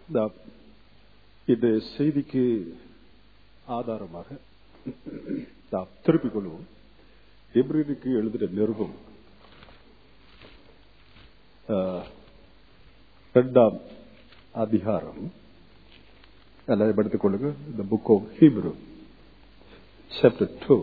இந்த- இந்த செய்திக்கு ஆதாரமாக நாம் திருப்பிக் கொள்வோம் எப்ரியனுக்கு எழுதின நிருபம் ஆஹ், இரண்டாம் அதிகாரம் எல்லாரும் எடுத்துக் கொள்ளுங்க இந்த book of Hebrew chapter two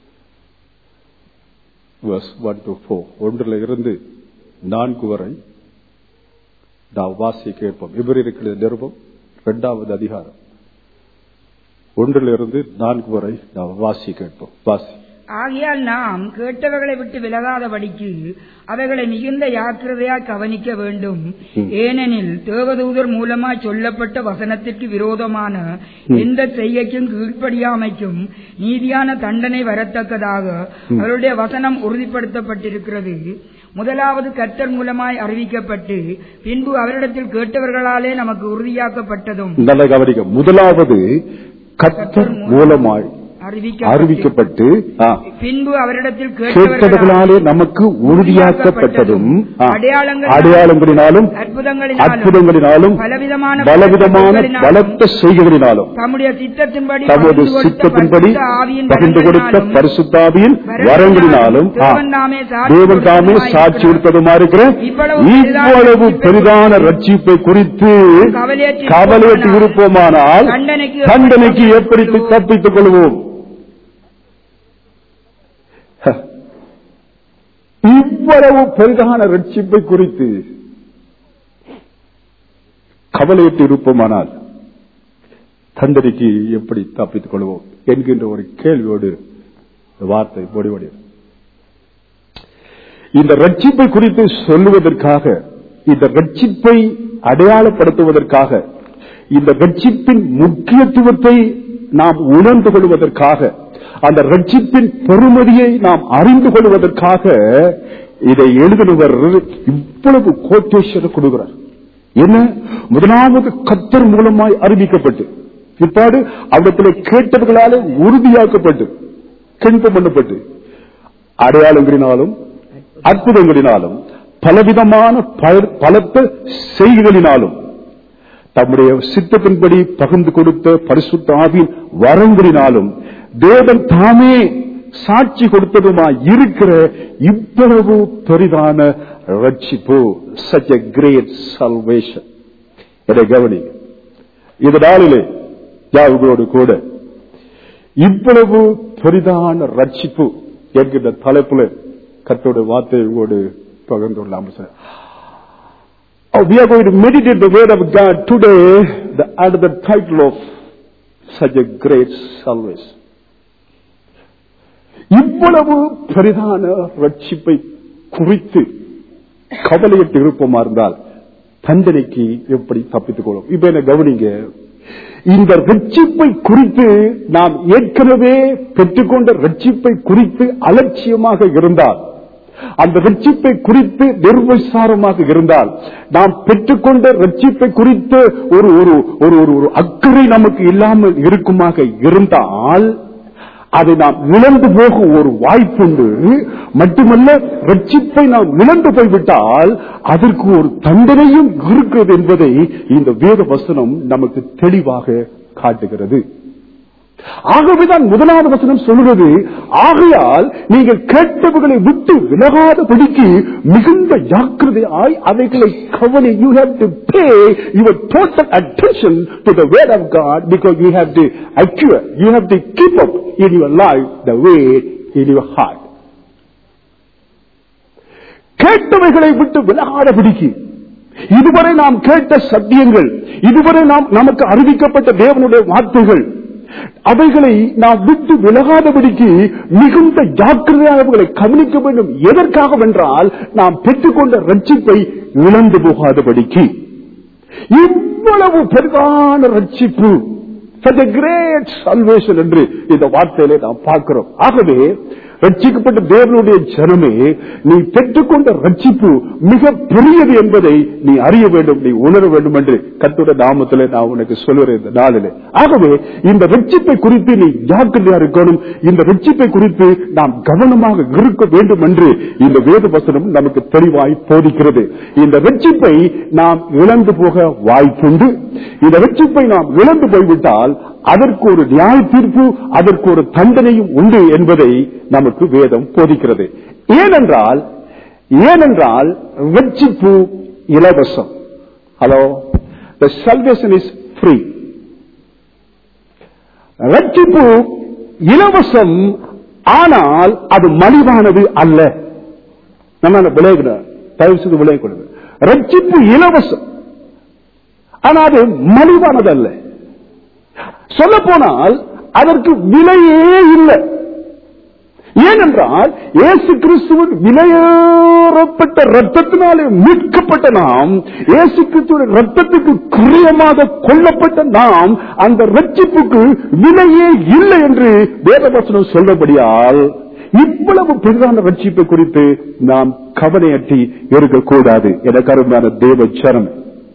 verse 1 to 4 ஒன்றில் இருந்து நான்கு வரை நாம் வாசி கேட்போம் இவரிருக்கிற நிருபம் இரண்டாவது அதிகாரம் ஒன்றிலிருந்து நான்கு வரை நாம் வாசி கேட்போம் வாசி ஆகையால் நாம் கேட்டவர்களை விட்டு விலகாதபடிக்கு அவைகளை மிகுந்த ஜாக்கிரதையாய் கவனிக்க வேண்டும் ம். ஏனெனில் தேவதூதர் மூலமாய் சொல்லப்பட்ட வசனத்திற்கு விரோதமான ம். எந்த செய்கைக்கும் கீழ்ப்படியாமைக்கும் நீதியான தண்டனை வரத்தக்கதாக அவருடைய வசனம் உறுதிப்படுத்தப்பட்டிருக்கிறது முதலாவது கர்த்தர் மூலமாய் அறிவிக்கப்பட்டு பின்பு அவரிடத்தில் கேட்டவர்களாலே நமக்கு உறுதியாக்கப்பட்டதும் நல்ல கவனிக்க முதலாவது கத்தர் மூலமாய் அறிவிக்கப்பட்டு அறிவிக்கப்பட்டு ஆ, பின்பு அவரிடத்தில் கேட்டவர்களாலே நமக்கு உறுதியாக்கப்பட்டதும் ஆ, அடையாளங்களினாலும், அடையாளங்களினாலும் அற்புதங்களினாலும், அற்புதங்களினாலும் பலவிதமான பலவிதமான பலவிதங்களினாலும், பலத்த செய்கைகளினாலும் தம்முடைய சித்தத்தின்படி தமது பகிர்ந்து கொடுத்த சித்தத்தின்படி பரிசுத்த ஆவியின் பகிர்ந்து கொடுத்த வரங்களினாலும், பரிசுத்தாவியின் வரங்களினாலும் ஆ, தேவன் தாமே சாட்சி தேவன் தாமே கொடுத்ததுமாய் சாட்சி இருக்கிறார். கொடுத்ததுமா இருக்கிற இவ்வளவு இவ்வளவு பெரிதான ரட்சிப்பை குறித்து கவலையற்று கவலையற்று இருப்போமானால் தண்டனைக்கு தண்டனைக்கு எப்படி தப்பித்துக் கொள்வோம் ஹ. இவ்வளவு பெரிதான ரட்சிப்பை குறித்து கவலையற்று இருப்போமானால் தண்டனைக்கு எப்படி தப்பித்துக் கொள்வோம் என்கின்ற ஒரு கேள்வியோடு இந்த வார்த்தை முடிவடைய இந்த ரட்சிப்பை குறித்து சொல்லுவதற்காக இந்த ரட்சிப்பை அடையாளப்படுத்துவதற்காக இந்த ரட்சிப்பின் முக்கியத்துவத்தை நாம் உணர்ந்து கொள்வதற்காக அந்த ரட்சிப்பின் பெருமதியை நாம் அறிந்து கொள்வதற்காக இதை எழுதினவர் இவ்வளவு கோட்டேஷன் கொடுக்கிறார் என்ன முதலாவது கத்தர் மூலமாய் அறிவிக்கப்பட்டு பிற்பாடு அவரிடத்தில் கேட்டவர்களாலே உறுதியாக்கப்பட்டு கணிப்பம் பண்ணப்பட்டு அடையாளங்களினாலும் அற்புதங்களினாலும் பலவிதமான பல- பலத்த செய்திகளினாலும் தம்முடைய சித்தத்தின்படி பகிர்ந்து கொடுத்த பரிசுத்த ஆவியின் வரங்களினாலும் தேவன் தாமே சாட்சி கொடுத்ததுமாய் இருக்கிற இவ்வளவு பெரிதான ரட்சிப்பு such a great salvation இதை கவனி இந்த நாளிலே யாவுகளோடு கூட இவ்வளவு பெரிதான ரட்சிப்பு என்கின்ற தலைப்புல கத்தோட வார்த்தையோடு பகிர்ந்துள்ளாம sir Oh, we are going to meditate the word of God today the, under the title of such a great salvation. இவ்வளவு பெரிதான ரட்சிப்பை குறித்து கவலையிட்டு இருப்போமா இருந்தால் தண்டனைக்கு எப்படி தப்பித்துக் கொள்ளும் இப்ப என்ன கவனிங்க இந்த ரட்சிப்பை குறித்து நாம் ஏற்கனவே பெற்றுக்கொண்ட ரட்சிப்பை குறித்து அலட்சியமாக இருந்தால் அந்த ரட்சிப்பை குறித்து நிர்விசாரமாக இருந்தால் நாம் பெற்றுக்கொண்ட ரட்சிப்பை குறித்து ஒரு ஒரு ஒரு ஒரு ஒரு அக்கறை நமக்கு இல்லாமல் இருக்குமாக இருந்தால் அதை நாம் இழந்து போக ஒரு வாய்ப்புண்டு மட்டுமல்ல ரட்சிப்பை நாம் இழந்து போய்விட்டால் அதற்கு ஒரு தண்டனையும் இருக்கிறது என்பதை இந்த வேத வசனம் நமக்கு தெளிவாக காட்டுகிறது ஆகவேதான் முதலாவது வசனம் சொல்கிறது ஆகையால் நீங்கள் கேட்டவர்களை விட்டு விலகாதபடிக்கு மிகுந்த ஜாக்கிரதையாய் அவைகளை கவனி you have to pay your total attention to the word of God because you have to acquire you have to keep up in your life the way in your heart கேட்டவைகளை விட்டு விலகாதபடிக்கு இதுவரை நாம் கேட்ட சத்தியங்கள் இதுவரை நாம் நமக்கு அறிவிக்கப்பட்ட தேவனுடைய வார்த்தைகள் அவைகளை நாம் விட்டு விலகாதபடிக்கு மிகுந்த ஜாக்கிரதையாக அவைகளை கவனிக்க வேண்டும் எதற்காக வென்றால் நாம் பெற்றுக்கொண்ட ரட்சிப்பை இழந்து போகாதபடிக்கு இவ்வளவு பெரிதான ரட்சிப்பு such a great salvation என்று இந்த வார்த்தையிலே நாம் பார்க்கிறோம் ஆகவே ரட்சிக்கப்பட்ட தேவனுடைய ஜனமே நீ பெற்றுக்கொண்ட ரட்சிப்பு மிக பெரியது என்பதை நீ அறிய வேண்டும் நீ உணர வேண்டும் என்று கத்துட நாமத்திலே நான் உனக்கு சொல்லுறேன் இந்த நாளிலே ஆகவே இந்த ரட்சிப்பை குறித்து நீ ஜாக்கிரதையா இருக்கணும் இந்த ரட்சிப்பை குறித்து நாம் கவனமாக இருக்க வேண்டும் என்று இந்த வேத வசனம் நமக்கு தெளிவாய் போதிக்கிறது இந்த ரட்சிப்பை நாம் இழந்து போக வாய்ப்புண்டு இந்த ரட்சிப்பை நாம் இழந்து போய்விட்டால் அதற்கு ஒரு நியாய தீர்ப்பு அதற்கு ஒரு தண்டனையும் உண்டு என்பதை நமக்கு வேதம் போதிக்கிறது ஏனென்றால் ஏனென்றால் ரட்சிப்பு இலவசம் hello the salvation is free ரட்சிப்பு இலவசம் ஆனால் அது மலிவானது அல்ல நம்ம விளையாட தயவு செய்து விளையாடுறது ரட்சிப்பு இலவசம் ஆனா அது மலிவானது அல்ல சொல்ல போனால் அதற்கு விலையே இல்லை ஏனென்றால் இயேசு கிறிஸ்துவின் விலையேறப்பட்ட ரத்தத்தினாலே மீட்கப்பட்ட நாம் இயேசு கிறிஸ்துவின் ரத்தத்துக்கு குரியமாக கொல்லப்பட்ட நாம் அந்த ரட்சிப்புக்கு விலையே இல்லை என்று வேதவசனம் சொல்லபடியால் இவ்வளவு பெரிதான ரட்சிப்பை குறித்து நாம் கவனையற்றி இருக்கக்கூடாது என கருமையான தேவ சரம்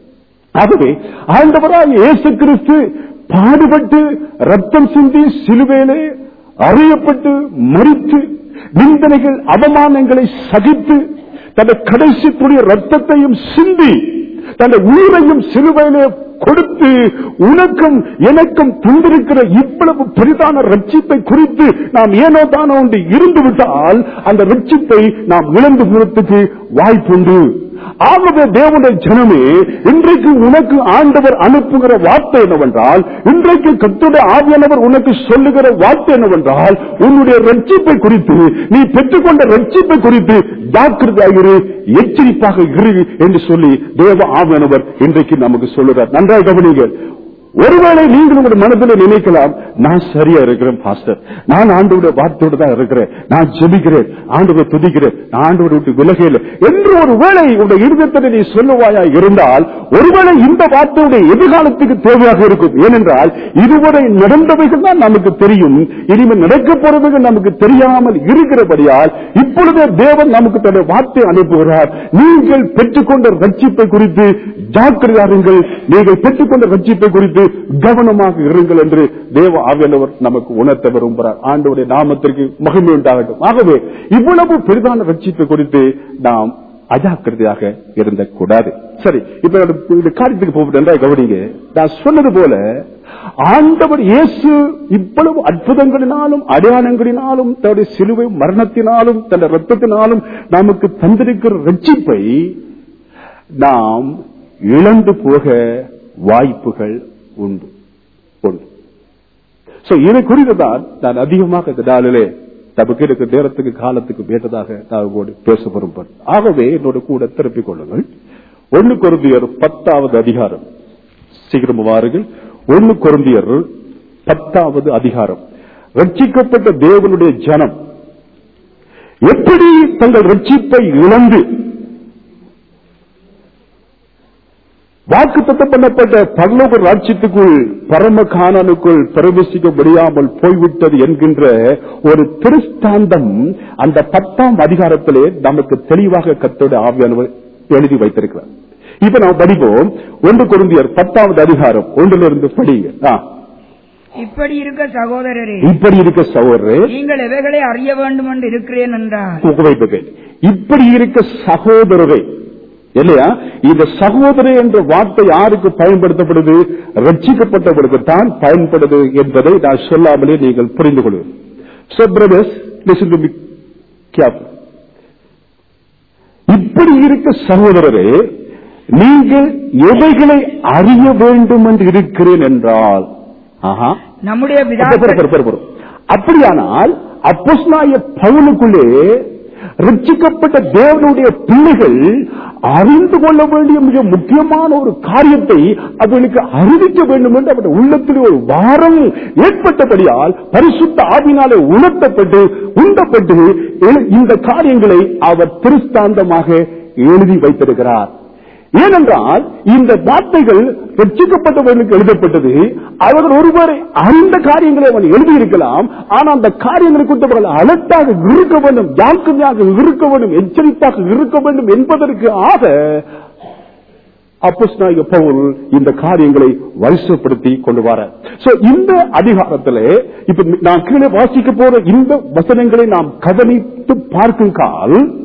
ஆகவே ஆண்டவராய் இயேசு கிறிஸ்து பாடுபட்டு ரத்தம் சிந்தி சிலுவையிலே அறியப்பட்டு மறித்து நிந்தனைகள் அவமானங்களை சகித்து தன் கடைசி துடைய ரத்தத்தையும் சிந்தி தன் உயிரையும் சிலுவையிலே கொடுத்து உனக்கும் எனக்கும் தந்திருக்கிற இவ்வளவு பெரிதான ரட்சிப்பை குறித்து நாம் ஏனோ தானோ ஒன்று இருந்து விட்டால் அந்த ரட்சிப்பை நாம் இழந்து போறதுக்கு வாய்ப்புண்டு ஆகவே தேவனுடைய ஜனமே இன்றைக்கு உனக்கு ஆண்டவர் அனுப்புகிற வார்த்தை என்னவென்றால் இன்றைக்கு கத்துடைய ஆவியானவர் உனக்கு சொல்லுகிற வார்த்தை என்னவென்றால் உன்னுடைய ரட்சிப்பை குறித்து நீ பெற்றுக்கொண்ட ரட்சிப்பை குறித்து ஜாக்கிரதையாகிரு எச்சரிப்பாக இரு என்று சொல்லி தேவ ஆவியானவர் இன்றைக்கு நமக்கு சொல்லுகிறார் நன்றாக கவனிங்கள் ஒருவேளை நீங்கள் உங்களுடைய மனதில் நினைக்கலாம் நான் சரியா இருக்கிறேன் பாஸ்டர் நான் ஆண்டோட வார்த்தையோடு தான் இருக்கிறேன் நான் ஜெபிக்கிறேன் ஆண்டோட துதிக்கிறேன் நான் ஆண்டோட விட்டு விலகையில் என்று ஒரு வேளை உடைய இருதயத்தில் நீ சொல்லுவாயா இருந்தால் ஒருவேளை இந்த வார்த்தையுடைய எதிர்காலத்துக்கு தேவையாக இருக்கும் ஏனென்றால் இதுவரை நடந்தவைகள் தான் நமக்கு தெரியும் இனிமேல் நடக்க போறவைகள் நமக்கு தெரியாமல் இருக்கிறபடியால் இப்பொழுதே தேவன் நமக்கு தன்னுடைய வார்த்தை அனுப்புகிறார் நீங்கள் பெற்றுக்கொண்ட ரட்சிப்பை குறித்து ஜாக்கிரதாருங்கள் நீங்கள் பெற்றுக்கொண்ட ரட்சிப்பை குறித்து கவனமாக இருங்கள் என்று தேவ ஆவியானவர் நமக்கு உணர்த்த விரும்புகிறார் ஆண்டவருடைய நாமத்திற்கு மகிமை உண்டாகட்டும் ஆகவே இவ்வளவு பெரிதான ரட்சிப்பை குறித்து நாம் அஜாக்கிரதையாக இருந்தக்கூடாது சரி இப்ப நான் இந்த காரியத்துக்கு போகின்ற கவனிங்க நான் சொன்னது போல ஆண்டவர் இயேசு இவ்வளவு அற்புதங்களினாலும் அடையாளங்களினாலும் தன்னுடைய சிலுவை மரணத்தினாலும் தன் ரத்தத்தினாலும் நமக்கு தந்திருக்கிற ரட்சிப்பை நாம் இழந்து போக வாய்ப்புகள் உண்டு உண்டு So, இதை குறித்து தான் நான் அதிகமாக இந்த நாளிலே நமக்கு இருக்க நேரத்துக்கு காலத்துக்கு வேண்டதாக நான் உங்களோடு பேச விரும்புகிறேன் ஆகவே என்னோட கூட திருப்பிக் கொள்ளுங்கள் ஒன்னு குருந்தியர் பத்தாவது அதிகாரம் சீக்கிரம் வாருங்கள் ஒன்னு குருந்தியர் பத்தாவது அதிகாரம் ரட்சிக்கப்பட்ட தேவனுடைய ஜனம் எப்படி தங்கள் ரட்சிப்பை இழந்து வாக்கு பண்ணப்பட்ட பரலோக ராட்சியத்துக்குள் பரம காணனுக்குள் பிரவேசிக்க முடியாமல் போய்விட்டது என்கின்ற ஒரு திருஷ்டாந்தம் அந்த பத்தாம் அதிகாரத்திலே நமக்கு தெளிவாக கத்தோட ஆவியானவர் எழுதி வைத்திருக்கிறார் இப்ப நாம் படிப்போம் ஒன்று குருந்தியர் பத்தாவது அதிகாரம் ஒன்றிலிருந்து படிங்க ஆ. இப்படி இருக்க சகோதரரே இப்படி இருக்க சகோதரே நீங்கள் எவைகளை அறிய வேண்டும் என்று இருக்கிறேன் என்றார் புகவைப்புகள் இப்படி இருக்க சகோதரரை இல்லையா இந்த சகோதரி என்ற வார்த்தை யாருக்கு பயன்படுத்தப்படுது ரட்சிக்கப்பட்டவர்களுக்கு தான் பயன்படுது என்பதை நான் சொல்லாமலே நீங்கள் புரிந்து கொள்வது So brothers, listen to me carefully. இப்படி இருக்க சகோதரரே நீங்கள் எவைகளை அறிய வேண்டும் என்று இருக்கிறேன் என்றால் ஆஹா நம்முடைய அப்ப பிதாக்கள் பொறு, பொறு, பொறு, பொறு. அப்படியானால் அப்போஸ்தலனாகிய பவுலுக்குள்ளே ரட்சிக்கப்பட்ட தேவனுடைய பிள்ளைகள் அறிந்து கொள்ள வேண்டிய மிக முக்கியமான ஒரு காரியத்தை அவர்களுக்கு அறிவிக்க வேண்டும் என்று அவருடைய உள்ளத்தில் ஒரு வாரம் ஏற்பட்டபடியால் பரிசுத்த ஆவினாலே உணர்த்தப்பட்டு உண்டப்பட்டு எழு- இந்த காரியங்களை அவர் திருஸ்தாந்தமாக எழுதி வைத்திருக்கிறார் ஏனென்றால் இந்த வார்த்தைகள் ரட்சிக்கப்பட்டவர்களுக்கு எழுதப்பட்டது அவர்கள் ஒருவரை அறிந்த காரியங்களை அவன் எழுதியிருக்கலாம் ஆனால் அந்த காரியங்களை குறித்து அவர்கள் அலர்ட்டாக இருக்க வேண்டும் ஜாக்கிரதையாக இருக்க வேண்டும் எச்சரிப்பாக இருக்க வேண்டும் என்பதற்கு ஆக அப்போஸ்தலனாகிய பவுல் இந்த காரியங்களை வரிசைப்படுத்தி கொண்டு வர சோ இந்த அதிகாரத்திலே இப்ப நான் கீழே வாசிக்க போற இந்த வசனங்களை நாம் கவனித்து பார்க்கும் கால்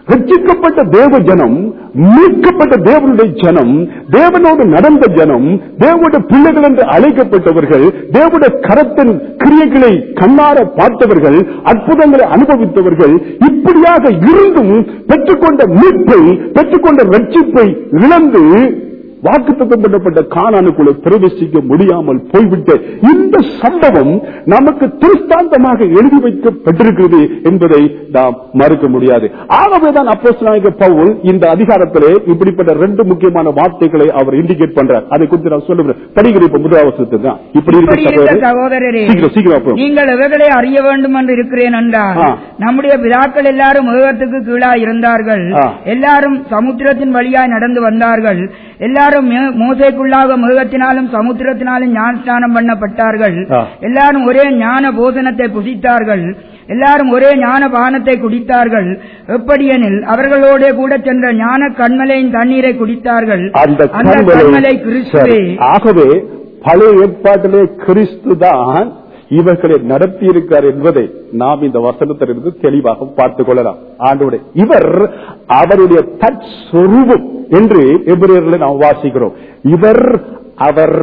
ரட்சிக்கப்பட்ட தேவ ஜனம் மீட்கப்பட்ட தேவனுடைய ஜனம் தேவனோடு நடந்த ஜனம் தேவனுடைய பிள்ளைகள் என்று அழைக்கப்பட்டவர்கள் தேவனுடைய கரத்தின் கிரியைகளை கண்ணார பார்த்தவர்கள் அற்புதங்களை அனுபவித்தவர்கள் இப்படியாக இருந்தும் பெற்றுக்கொண்ட மீட்பை பெற்றுக்கொண்ட ரட்சிப்பை இழந்து வாக்குத்தத்தம் பண்ணப்பட்ட காணானுக்குள்ளே பிரவேசிக்க முடியாமல் போய்விட்ட இந்த சம்பவம் நமக்கு திருஷ்டாந்தமாக எழுதி வைக்கப்பட்டிருக்கிறது என்பதை நாம் மறுக்க முடியாது ஆகவேதான் அப்போஸ்தலனாகிய பவுல் இந்த அதிகாரத்திலே இப்படிப்பட்ட ரெண்டு முக்கியமான வார்த்தைகளை அவர் இண்டிகேட் பண்றார் அதை குறித்து நான் சொல்லுகிறேன் படிக்கிற இப்ப முதலாவசத்தை தான் இப்படி இருக்க இப்படி இருக்க சகோதரர் சகோதரரே சீக்கிரம் சீக்கிரம் அப்புறம் நீங்கள் எவைகளை அறிய வேண்டும் என்று இருக்கிறேன் என்றால் ஆ. நம்முடைய பிதாக்கள் எல்லாரும் மேகத்துக்கு கீழாய் இருந்தார்கள் ஆ. எல்லாரும் சமுத்திரத்தின் வழியாய் நடந்து வந்தார்கள் எல்லாரும் மே- மோசேக்குள்ளாக மிருகத்தினாலும் சமுத்திரத்தினாலும் ஞானஸ்நானம் பண்ணப்பட்டார்கள் ஆ. எல்லாரும் ஒரே ஞான போதனத்தை புசித்தார்கள் எல்லாரும் ஒரே ஞான பானத்தை குடித்தார்கள் எப்படியெனில் அவர்களோட கூட சென்ற ஞான கண்மலையின் தண்ணீரை குடித்தார்கள் அந்த அந்த கண்மலை கண்மலை கிறிஸ்துவே சரி. ஆகவே பழைய ஏற்பாட்டிலே கிறிஸ்து தான் இவர்களை நடத்தி இருக்கார் என்பதை நாம் இந்த வசனத்திலிருந்து தெளிவாக பார்த்துக் கொள்ளலாம் ஆண்டோட இவர் அவருடைய தற்சொரூபம் என்று எபிரேயர்களை நாம் வாசிக்கிறோம் இவர் அவர்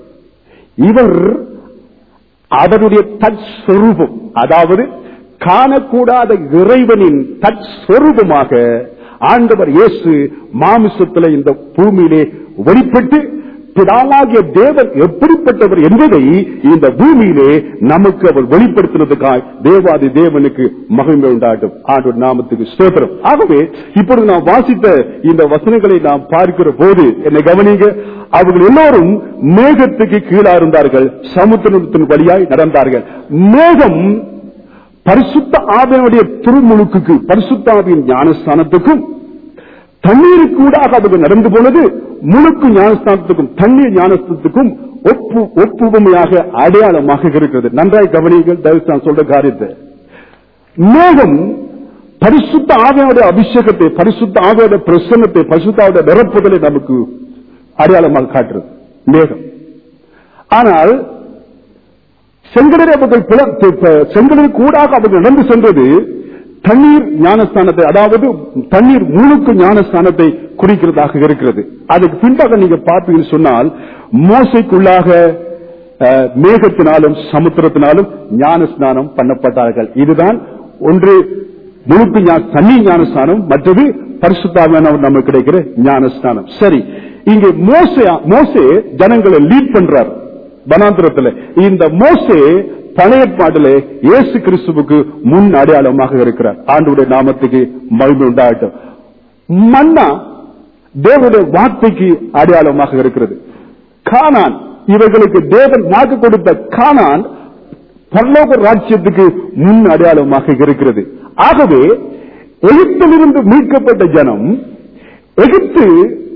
இவர் அவருடைய தற்சொரூபம் அதாவது காணக்கூடாத இறைவனின் தற்சொரூபமாக ஆண்டவர் இயேசு மாமிசத்திலே இந்த பூமியிலே வெளிப்பட்டு பிதாவாகிய தேவன் எப்படிப்பட்டவர் என்பதை இந்த பூமியிலே நமக்கு அவர் வெளிப்படுத்தினதுக்காய் தேவாதி தேவனுக்கு மகிமை உண்டாட்டும் ஆண்டவர் நாமத்துக்கு ஸ்தோத்திரம் ஆகவே இப்பொழுது நாம் வாசித்த இந்த வசனங்களை நாம் பார்க்கிற போது என்னை கவனிங்க அவர்கள் எல்லோரும் மேகத்துக்கு கீழா இருந்தார்கள் சமுத்திரத்தின் வழியாய் நடந்தார்கள் மேகம் பரிசுத்த ஆவியனுடைய திருமுழுக்குக்கு பரிசுத்த ஆவியின் ஞானஸ்தானத்துக்கும் தண்ணீருக்கு கூடாக அவர்கள் நடந்து போனது முழுக்கு ஞானஸ்தானத்துக்கும் தண்ணீர் ஞானஸ்தானத்துக்கும் ஒப்பு ஒப்புவமையாக அடையாளமாக இருக்கிறது நன்றாய் கவனிகள் தயவு நான் சொல்ற காரியத்தை மேகம் பரிசுத்த ஆவியாவுடைய அபிஷேகத்தை பரிசுத்த ஆவியோட பிரசன்னத்தை பரிசுத்தாவுடைய நிரப்புதலை நமக்கு அடையாளமாக காட்டுறது மேகம் ஆனால் செங்கடரை அவர்கள் பிள- ப- ப- செங்கடலுக்கு கூடாக அவர்கள் நடந்து சென்றது தண்ணீர் ஞானஸ்தானத்தை அதாவது தண்ணீர் முழுக்கு ஞானஸ்தானத்தை குறிக்கிறதாக இருக்கிறது அதுக்கு பின்பாக நீங்க பார்ப்பீங்கன்னு சொன்னால் மோசைக்குள்ளாக அஹ், மேகத்தினாலும் சமுத்திரத்தினாலும் ஞான ஸ்நானம் பண்ணப்பட்டார்கள் இதுதான் ஒன்று முழுக்கு ஞா- தண்ணீர் ஞானஸ்தானம் மற்றது பரிசுத்தாவியான நமக்கு கிடைக்கிற ஞானஸ்தானம் சரி இங்கே மோசே மோசே ஜனங்களை லீட் பண்றார் வனாந்திரத்துல இந்த மோசே பழைய பாடலே இயேசு கிறிஸ்துவுக்கு முன் அடையாளமாக இருக்கிறார் ஆண்டுடைய நாமத்துக்கு மகிமை உண்டாகட்டும் மன்னா தேவனுடைய வார்த்தைக்கு அடையாளமாக இருக்கிறது கானான் இவர்களுக்கு தேவன் வாக்கு கொடுத்த கானான் பரலோக ராஜ்யத்துக்கு முன் அடையாளமாக இருக்கிறது ஆகவே எகிப்திலிருந்து மீட்கப்பட்ட ஜனம் எகிப்து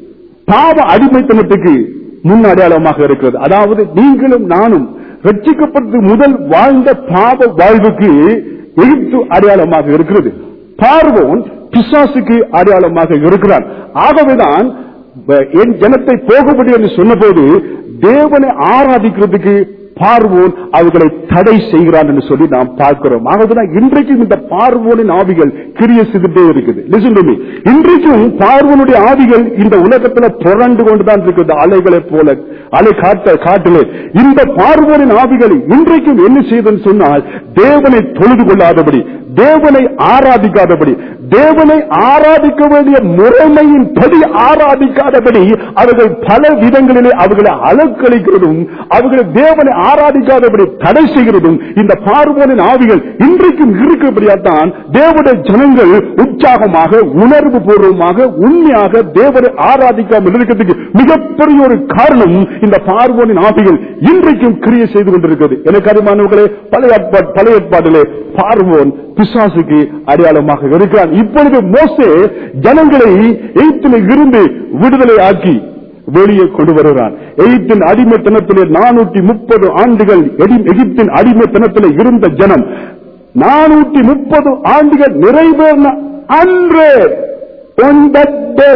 பாவ அடிமைத்தனத்துக்கு முன் அடையாளமாக இருக்கிறது அதாவது நீங்களும் நானும் ரட்சிக்கப்பட்டு முதல் வாழ்ந்த பாவ வாழ்வுக்கு எகிப்து அடையாளமாக இருக்கிறது பார்வோன் பிசாசுக்கு அடையாளமாக இருக்கிறான் ஆகவேதான் ப- என் ஜனத்தை போகும்படி என்று சொன்னபோது தேவனை ஆராதிக்கிறதுக்கு பார்வோன் அவர்களை தடை செய்கிறான் என்று சொல்லி நாம் பார்க்கிறோம் ஆகவேதான் இன்றைக்கும் இந்த பார்வோனின் ஆவிகள் கிரிய செய்துட்டே இருக்குது Listen to me. இன்றைக்கும் பார்வனுடைய ஆவிகள் இந்த உலகத்துல புரண்டு கொண்டுதான் இருக்குது அலைகளைப் போல அலை காட்ட காட்டிலே இந்த பார்வோனின் ஆவிகள் இன்றைக்கும் என்ன செய்தன்னு சொன்னால் தேவனை தொழுது கொள்ளாதபடி தேவனை ஆராதிக்காதபடி தேவனை ஆராதிக்க வேண்டிய முறைமையின் படி ஆராதிக்காதபடி அவர்கள் பல விதங்களிலே அவர்களை அலக்களிக்கிறதும் அவர்களை தேவனை ஆராதிக்காதபடி தடை செய்கிறதும் இந்த பார்வோனின் ஆவிகள் இன்றைக்கும் இருக்கிறபடியால்தான் தேவனுடைய ஜனங்கள் உற்சாகமாக உணர்வு பூர்வமாக உண்மையாக தேவனை ஆராதிக்காமல் இருக்கிறதுக்கு மிகப்பெரிய ஒரு காரணம் இந்த பார்வோனின் ஆவிகள் இன்றைக்கும் கிரியை செய்து கொண்டிருக்கிறது எனக்கு அறிமானவர்களே பழைய ஏற்பாடு- பழைய ஏற்பாட்டிலே பார்வோன் பிசாசுக்கு அடையாளமாக இருக்கிறான் இப்பொழுது மோசே ஜனங்களை எய்த்தில் இருந்து விடுதலை ஆக்கி வெளியே கொண்டு வருகிறான் எகிப்தின் அடிமைத்தனத்திலே நானூற்றி முப்பது ஆண்டுகள் எடி- எகிப்தின் அடிமைத்தனத்திலே இருந்த ஜனம் நானூற்றி முப்பது ஆண்டுகள் நிறைவேறின அன்று on that day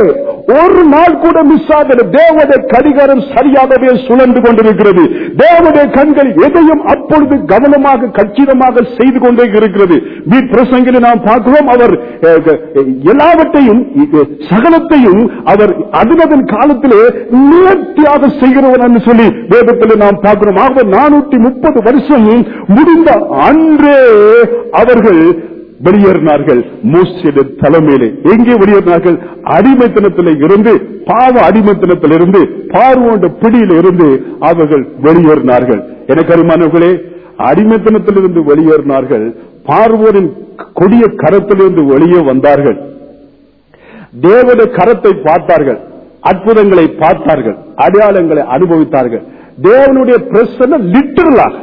ஒரு நாள் கூட மிஸ் ஆகிறது தேவனுடைய கடிகாரம் சரியாகவே சுழன்று கொண்டிருக்கிறது தேவனுடைய கண்கள் எதையும் அப்பொழுது கவனமாக கச்சிதமாக செய்து கொண்டே இருக்கிறது வீட் பிரசங்கில் நாம் பார்க்கிறோம் அவர் அஹ், அஹ், எல்லாவற்றையும் அஹ், சகலத்தையும் அவர் அதனதன் காலத்திலே நேர்த்தியாக செய்கிறவர் என்று சொல்லி வேதத்தில் நாம் பார்க்கிறோம் ஆக நானூற்றி முப்பது வருஷம் முடிந்த அன்றே அவர்கள் வெளியேறினார்கள் மோசிய தலைமையிலே எங்கே வெளியேறினார்கள் அடிமைத்தனத்தில் இருந்து பாவ அடிமைத்தனத்தில் இருந்து பார்வோண்ட பிடியில் இருந்து அவர்கள் வெளியேறினார்கள் எனக்கு அருமானவர்களே அடிமைத்தனத்திலிருந்து வெளியேறினார்கள் பார்வோரின் கொடிய கரத்திலிருந்து வெளியே வந்தார்கள் தேவனுடைய கரத்தை பார்த்தார்கள் அற்புதங்களை பார்த்தார்கள் அடையாளங்களை அனுபவித்தார்கள் தேவனுடைய பிரசன லிட்டரலாக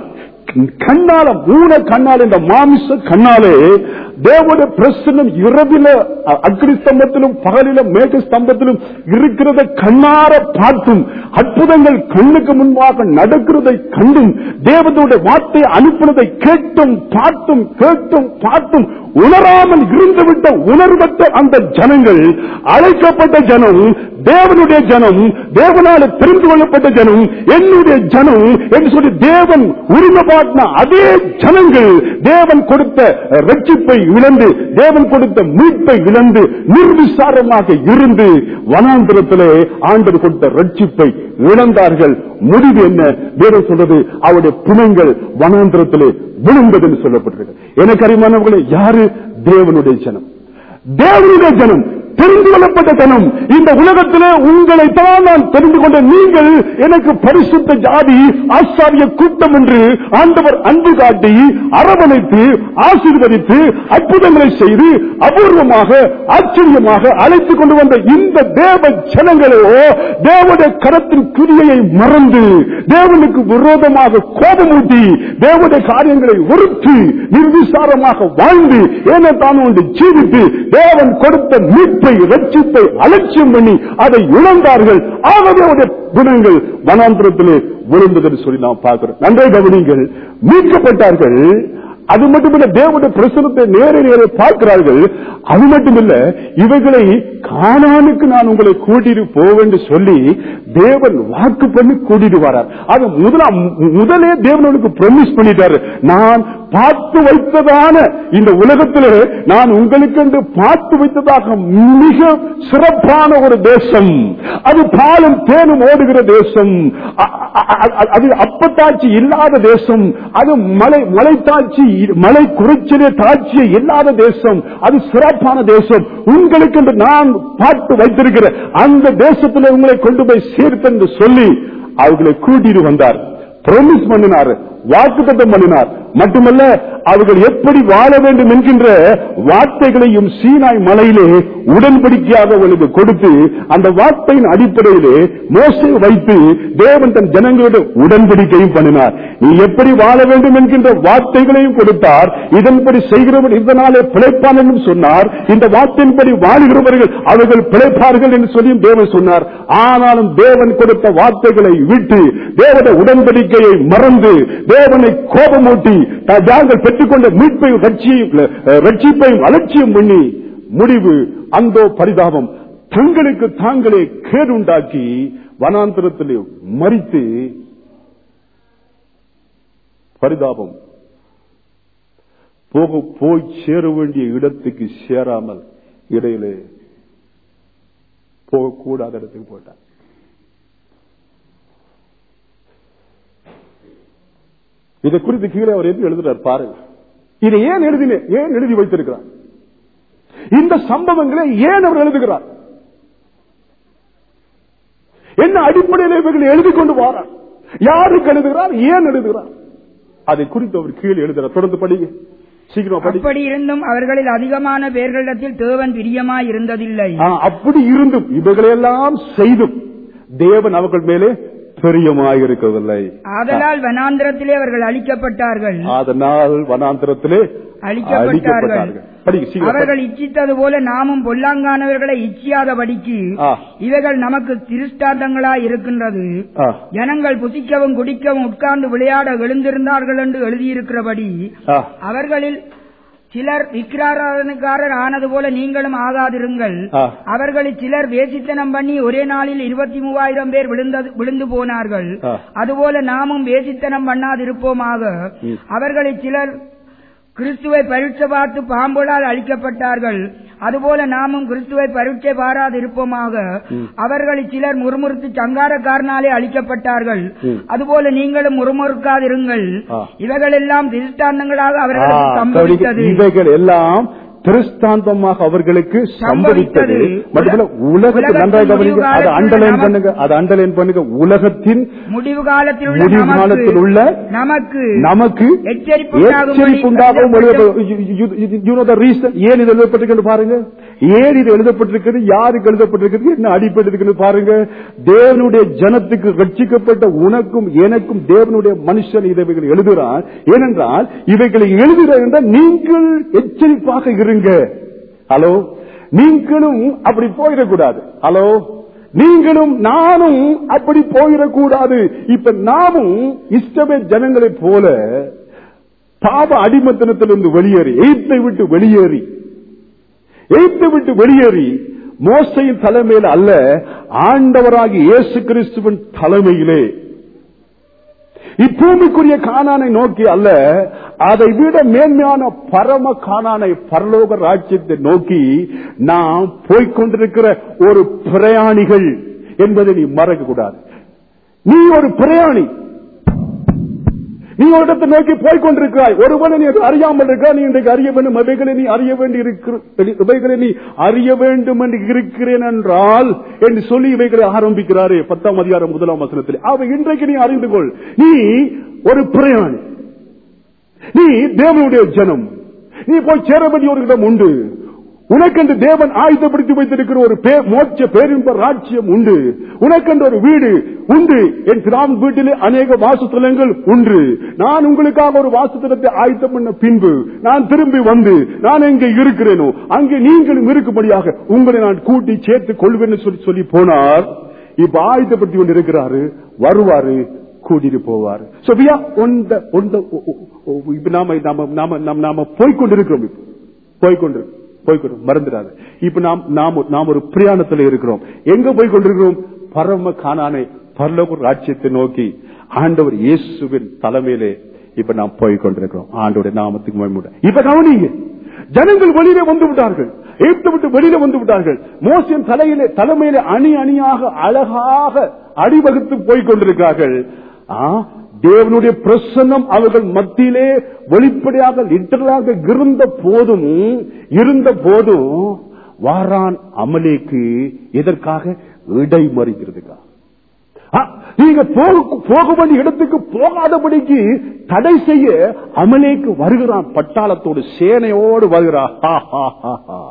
கண்ணால மூல கண்ணால் இந்த மாமிச கண்ணாலே தேவனுடைய பிரசனம் இரவில அ- அக்னி ஸ்தம்பத்திலும் பகலில மேக ஸ்தம்பத்திலும் இருக்கிறத கண்ணார பார்த்தும் அற்புதங்கள் கண்ணுக்கு முன்பாக நடக்கிறதை கண்டும் தேவனுடைய வார்த்தை அனுப்பினதை கேட்டும் பார்த்தும் கேட்டும் பார்த்தும் உணராமல் இருந்துவிட்ட உணர்வற்ற அந்த ஜனங்கள் அழைக்கப்பட்ட ஜனம் தேவனுடைய ஜனம் தேவனால தெரிந்து கொள்ளப்பட்ட ஜனம் என்னுடைய ஜனம் என்று சொல்லி தேவன் உரிமைப்பாட்டின அதே ஜனங்கள் தேவன் கொடுத்த ரட்சிப்பை இழந்து தேவன் கொடுத்த மீட்பை இழந்து நிர்விசாரமாக இருந்து வனாந்திரத்திலே ஆண்டவர் கொடுத்த ரட்சிப்பை இழந்தார்கள் முடிவு என்ன வேறு சொல்றது அவருடைய பிணங்கள் வனாந்திரத்திலே விழுந்தது என்று சொல்லப்பட்டிருக்கு எனக்கு அறிமானவர்களே யாரு தேவனுடைய ஜனம் தேவனுடைய ஜனம் தெரிந்து கொள்ளப்பட்ட ஜனம் இந்த உலகத்திலே உங்களை தான் நான் தெரிந்து கொண்ட நீங்கள் எனக்கு பரிசுத்த ஜாதி ஆசாரிய கூட்டம் என்று ஆண்டவர் அன்பு காட்டி அரவணைத்து ஆசீர்வதித்து அற்புதங்களை செய்து அபூர்வமாக ஆச்சரியமாக அழைத்துக் கொண்டு வந்த இந்த தேவ ஜனங்களோ தேவனுடைய கரத்தின் கிரியையை மறந்து தேவனுக்கு விரோதமாக கோபமூட்டி தேவனுடைய காரியங்களை வெறுத்து நிர்விசாரமாக வாழ்ந்து ஏன தான் ஒன்று ஜீவித்து தேவன் கொடுத்த மீட்பை ரட்சிப்பை அலட்சியம் பண்ணி அதை இழந்தார்கள் ஆகவே அவருடைய குணங்கள் வனாந்திரத்திலே விழுந்தது சொல்லி நாம் பார்க்கிறோம் நன்றை கவனிங்கள் மீட்கப்பட்டார்கள் அது மட்டுமில்ல தேவனுடைய பிரசனத்தை நேர நேர பார்க்கிறார்கள் அது மட்டுமில்ல இவைகளை காணானுக்கு நான் உங்களை கூட்டிட்டு போவேன் சொல்லி தேவன் வாக்கு பண்ணி கூட்டிட்டு வரார் அது முதலாம் முதலே தேவனுக்கு ப்ரொமிஸ் பண்ணிட்டாரு நான் பார்த்து வைத்ததான இந்த உலகத்திலே நான் உங்களுக்கு என்று பார்த்து வைத்ததாக மிக சிறப்பான ஒரு தேசம் அது பாலும் தேனும் ஓடுகிற தேசம் அ- அ- அ- அது அப்பத்தாட்சி இல்லாத தேசம் அது மலை மலைத்தாட்சி மலை குறைச்சலே தாட்சியை இல்லாத தேசம் அது சிறப்பான தேசம் உங்களுக்கு என்று நான் பார்த்து வைத்திருக்கிற அந்த தேசத்தில் உங்களை கொண்டு போய் சேர்ப்பேன் என்று சொல்லி அவர்களை கூட்டிட்டு வந்தார் ப்ரொமிஸ் பண்ணினார் வாக்குத்தத்தம் பண்ணினார் மட்டுமல்ல அவர்கள் எப்படி வாழ வேண்டும் என்கின்ற வார்த்தைகளையும் சீனாய் மலையிலே உடன்படிக்கையாக அவர்களுக்கு கொடுத்து அந்த வார்த்தையின் அடிப்படையிலே மோசை வைத்து தேவன் தன் ஜனங்களோடு உடன்படிக்கையும் பண்ணினார் நீ எப்படி வாழ வேண்டும் என்கின்ற வார்த்தைகளையும் கொடுத்தார் இதன்படி செய்கிறவன் இதனாலே பிழைப்பான் என்றும் சொன்னார் இந்த வார்த்தையின்படி வாழுகிறவர்கள் அவர்கள் பிழைப்பார்கள் என்று சொல்லியும் தேவன் சொன்னார் ஆனாலும் தேவன் கொடுத்த வார்த்தைகளை விட்டு தேவன உடன்படிக்கையை மறந்து தேவனை கோபமூட்டி த- தாங்கள் பெற்றுக்கொண்ட மீட்பை ரட்சிப்பையும் அலட்சியம் பண்ணி முடிவு அந்தோ பரிதாபம் தங்களுக்கு தாங்களே கேடுண்டாக்கி வனாந்தரத்திலே மறித்து பரிதாபம் போக போய் சேர வேண்டிய இடத்துக்கு சேராமல் இடையிலே போகக்கூடாத இடத்துக்கு போட்டார் இதை குறித்து கீழே அவர் எது எழுதுறார் பாருங்க இதை ஏன் எழுதினேன் ஏன் எழுதி வைத்திருக்கிறார் இந்த சம்பவங்களை ஏன் அவர் எழுதுகிறார் என்ன அடிப்படையில் இவர்கள் எழுதி கொண்டு வாரார் யாருக்கு எழுதுகிறார் ஏன் எழுதுகிறார் அதை குறித்து அவர் கீழே எழுதுறார் தொடர்ந்து படிங்க சீக்கிரம் படி அப்படி இருந்தும் அவர்களில் அதிகமான பேர்களிடத்தில் தேவன் பிரியமாய் இருந்ததில்லை ஆ, அப்படி இருந்தும் இவைகளெல்லாம் செய்தும் தேவன் அவர்கள் மேலே பிரியமாயிருக்கவில்லை ஆதலால் வனாந்திரத்திலே அவர்கள் அழிக்கப்பட்டார்கள் அதனால் வனாந்திரத்திலே அழிக்கப்பட்டார்கள் அழிக்கப்பட்டார்கள் படிங்க, சீக்கிரம் படி. அவர்கள் இச்சித்தது போல நாமும் பொல்லாங்கானவர்களை இச்சியாதபடிக்கு ஆ. இவைகள் நமக்கு திருஷ்டாந்தங்களாய் இருக்கின்றது ஆ, ஜனங்கள் புசிக்கவும் குடிக்கவும் உட்கார்ந்து விளையாட எழுந்திருந்தார்கள் என்று எழுதியிருக்கிறபடி ஆ. அவர்களில் சிலர் விக்கிராராதனைக்காரர் ஆனது போல நீங்களும் ஆகாதிருங்கள் ஆ. அவர்களில் சிலர் வேசித்தனம் பண்ணி ஒரே நாளில் இருபத்தி மூவாயிரம் பேர் விழுந்தது விழுந்து போனார்கள் ஆ. அதுபோல நாமும் வேசித்தனம் பண்ணாதிருப்போமாக ம். அவர்களில் சிலர் கிறிஸ்துவை பரீட்சை பார்த்து பாம்புகளால் அழிக்கப்பட்டார்கள் அதுபோல நாமும் கிறிஸ்துவை பரீட்சை பாராதிருப்போமாக அவர்களில் சிலர் முறுமுறுத்து சங்காரக்காரனாலே அழிக்கப்பட்டார்கள் ம். அதுபோல நீங்களும் முறுமுறுக்காதிருங்கள் ஆ. இவைகளெல்லாம் திருஷ்டாந்தங்களாக அவர்களுக்கு ஆ, சம்பவித்தது இவைகள் எல்லாம் திருஷ்டாந்தமாக அவர்களுக்கு சம்பவித்தது சம்பவித்தது. மட்டுமல்ல உலகத்தில் உலகத்தின் நன்றாக கவனிங்க அதை முடிவு அண்டலைன் காலத்தில் பண்ணுங்க அதை அண்டலைன் பண்ணுங்க உலகத்தின் முடிவு காலத்தில் உள்ள முடிவு நமக்கு காலத்தில் உள்ள நமக்கு நமக்கு எச்சரிப்பு உண்டாகும்படி எச்சரிப்பு உண்டாகவும் எழுதப்பட்ட- you know the reason ஏன் இது எழுதப்பட்டிருக்கிறது பாருங்க ஏன் இது எழுதப்பட்டிருக்கிறது யாருக்கு எழுதப்பட்டிருக்கிறது என்ன அடிப்படை இருக்கிறது பாருங்க தேவனுடைய ஜனத்துக்கு ரட்சிக்கப்பட்ட உனக்கும் எனக்கும் தேவனுடைய மனுஷன் இவைகள் எழுதுகிறான் ஏனென்றால் இவைகளை எழுதுகிறார் என்றால் நீங்கள் எச்சரிப்பாக இருங்க ஹலோ நீங்களும் அப்படி போயிடக்கூடாது ஹலோ நீங்களும் நானும் அப்படி போயிடக்கூடாது இப்ப நாமும் இஷ்டமே ஜனங்களைப் போல பாவ அடிமத்தனத்திலிருந்து வெளியேறி எய்த்தை விட்டு வெளியேறி எய்த்தை விட்டு வெளியேறி மோசையின் தலைமையில் அல்ல ஆண்டவராகி இயேசு கிறிஸ்துவின் தலைமையிலே இப்பூமிக்குரிய காணானை நோக்கி அல்ல அதை விட மேன்மையான பரம காணானை பரலோக ராஜ்யத்தை நோக்கி நாம் போய்க்கொண்டிருக்கிற ஒரு பிரயாணிகள் என்பதை நீ மறக்க கூடாது நீ ஒரு பிரயாணி நீ ஒரு இடத்தை நோக்கி போய்கொண்டிருக்கிறாய் ஒருவனை நீ அது அறியாமல் இருக்கா நீ இன்றைக்கு அறிய வேண்டும் அவைகளை நீ அறிய வேண்டி இருக்கிற இவைகளை நீ அறிய வேண்டும் என்று இருக்கிறேன் என்றால் என்று சொல்லி இவைகளை ஆரம்பிக்கிறாரே பத்தாம் அதிகாரம் முதலாம் வசனத்தில் அவை இன்றைக்கு நீ அறிந்து கொள் நீ ஒரு பிரயாணி நீ தேவனுடைய ஜனம் நீ போய் சேர வேண்டிய ஒரு இடம் உண்டு உனக்கென்று தேவன் ஆயுதப்படுத்தி வைத்திருக்கிற ஒரு பே- மோட்ச பேரின்ப ராஜ்யம் உண்டு உனக்கென்று ஒரு வீடு உண்டு என் பிரான் வீட்டிலே அநேக வாசத்தலங்கள் உண்டு நான் உங்களுக்காக ஒரு வாசத்தலத்தை ஆயத்தம் பண்ண பின்பு நான் திரும்பி வந்து நான் எங்கே இருக்கிறேனோ அங்கே நீங்களும் இருக்கும்படியாக உங்களை நான் கூட்டி சேர்த்து கொள்வேன்னு சொல்லி சொல்லி போனார் இப்ப ஆயுதப்படுத்தி கொண்டு இருக்கிறாரு வருவாரு கூட்டிட்டு போவாரு So we are on the- on the- o- o- o- இப்ப நாம நாம நாம நாம நாம போய்கொண்டிருக்கிறோம் இப்ப போய்கொண்டு போய்கொண்டு மறந்துடாது இப்ப நாம் நாம் நாம் ஒரு பிரயாணத்துல இருக்கிறோம் எங்க போய் கொண்டிருக்கிறோம் பரம காணானை பரலோக ராஜ்யத்தை நோக்கி ஆண்டவர் இயேசுவின் தலைமையிலே இப்ப நாம் போய் கொண்டிருக்கிறோம் ஆண்டோட நாமத்துக்கு மகிமை இப்ப கவனிங்க ஜனங்கள் வெளியிலே வந்து விட்டார்கள் எகிப்து விட்டு வெளியில வந்து விட்டார்கள் மோசின் தலையிலே தலைமையிலே அணி அணியாக அழகாக அடிவகுத்து போய் கொண்டிருக்கிறார்கள் ஆ, தேவனுடைய பிரசன்னம் அவர்கள் மத்தியிலே வெளிப்படையாக லிட்டரலாக இருந்த போதும் இருந்த போதும் வாரான் அமலேக்கு எதற்காக இடைமறிக்கிறதுக்கா ஆ, நீங்க போக- போக வேண்டிய இடத்துக்கு போகாதபடிக்கு தடை செய்ய அமலேக்கு வருகிறான் பட்டாளத்தோடு சேனையோடு வருகிறான் ஹா, ஹா, ஹா, ஹா.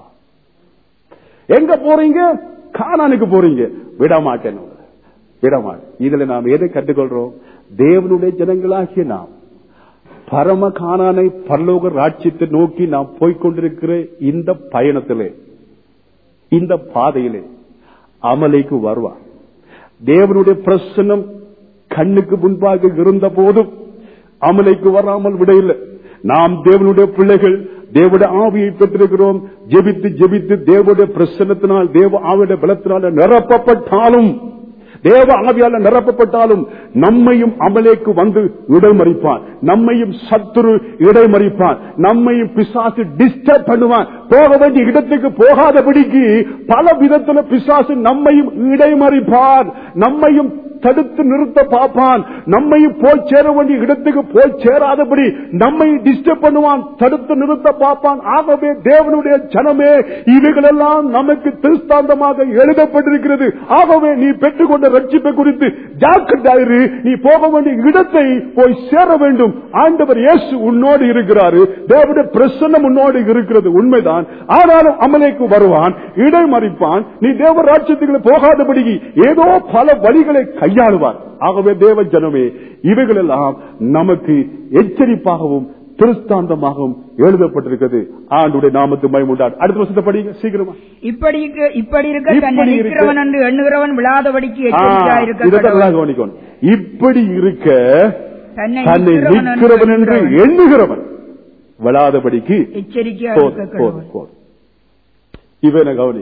எங்க போறீங்க கானானுக்கு போறீங்க விட மாட்டேன் உங்களை. விட மாட்டேன் இதுல நாம் எதை கற்றுக்கொள்றோம் தேவனுடைய ஜனங்களாகிய நாம் பரம கானானை பரலோக ராட்சியத்தை நோக்கி நாம் போய்க்கொண்டிருக்கிற இந்த பயணத்திலே இந்த பாதையிலே அமலைக்கு வருவார் தேவனுடைய பிரசனம் கண்ணுக்கு முன்பாக இருந்த போதும் அமலைக்கு வராமல் விடையில்லை நாம் தேவனுடைய பிள்ளைகள் தேவனுடைய ஆவியை பெற்றிருக்கிறோம் ஜெபித்து ஜெபித்து தேவனுடைய பிரசன்னத்தினால் தேவ ஆவியுடைய பலத்தினால நிரப்பப்பட்டாலும் தேவ ஆவியால நிரப்பப்பட்டாலும் நம்மையும் அமலேக்கு வந்து இடைமறிப்பான் நம்மையும் சத்துரு இடைமறிப்பான் நம்மையும் பிசாசு டிஸ்டர்ப் பண்ணுவான் போக வேண்டிய இடத்துக்கு போகாதபடிக்கு பல விதத்துல பிசாசு நம்மையும் இடைமறிப்பான் நம்மையும் தடுத்து நிறுத்த பார்ப்பான் நம்மையும் போய் சேர வேண்டிய இடத்துக்கு போய் சேராதபடி நம்மை டிஸ்டர்ப் பண்ணுவான் தடுத்து நிறுத்த பார்ப்பான் ஆகவே தேவனுடைய ஜனமே இவைகளெல்லாம் நமக்கு திருஸ்தாந்தமாக எழுதப்பட்டிருக்கிறது ஆகவே நீ பெற்றுக்கொண்ட ரட்சிப்பை குறித்து ஜாக்கிரதாயிரு நீ போக வேண்டிய இடத்தை போய் சேர வேண்டும் ஆண்டவர் இயேசு உன்னோடு இருக்கிறாரு தேவனுடைய பிரசன்னம் உன்னோடு இருக்கிறது உண்மைதான் ஆனாலும் அமலேக்கு வருவான் இடைமறிப்பான் நீ தேவ ராஜ்யத்துக்குள்ள போகாதபடி ஏதோ பல வழிகளை கையாளுவார் ஆகவே தேவ ஜனமே இவைகளெல்லாம் நமக்கு எச்சரிப்பாகவும் திருஸ்தாந்தமாகவும் எழுதப்பட்டிருக்கிறது ஆண்டுடைய நாமத்து மயமுண்டார் அடுத்த வருஷத்தை படிங்க சீக்கிரமா இப்படி இருக்க- இப்படி இருக்க தன்னை இப்படி இருக்க- நிற்கிறவன் என்று எண்ணுகிறவன் விழாதபடிக்கு ஆ, எச்சரிக்கையாயிருக்க இதைத்தான் கடவுள். நல்லா கவனிக்கணும் இப்படி இருக்க தன்னை தன்னை நிற்கிறவன் நிற்கிறவன் என்று எண்ணுகிறவன். எண்ணுகிறவன் விழாதபடிக்கு எச்சரிக்கையா போதும், இருக்க போதும், கடவுள். போதும். இவனை கவனி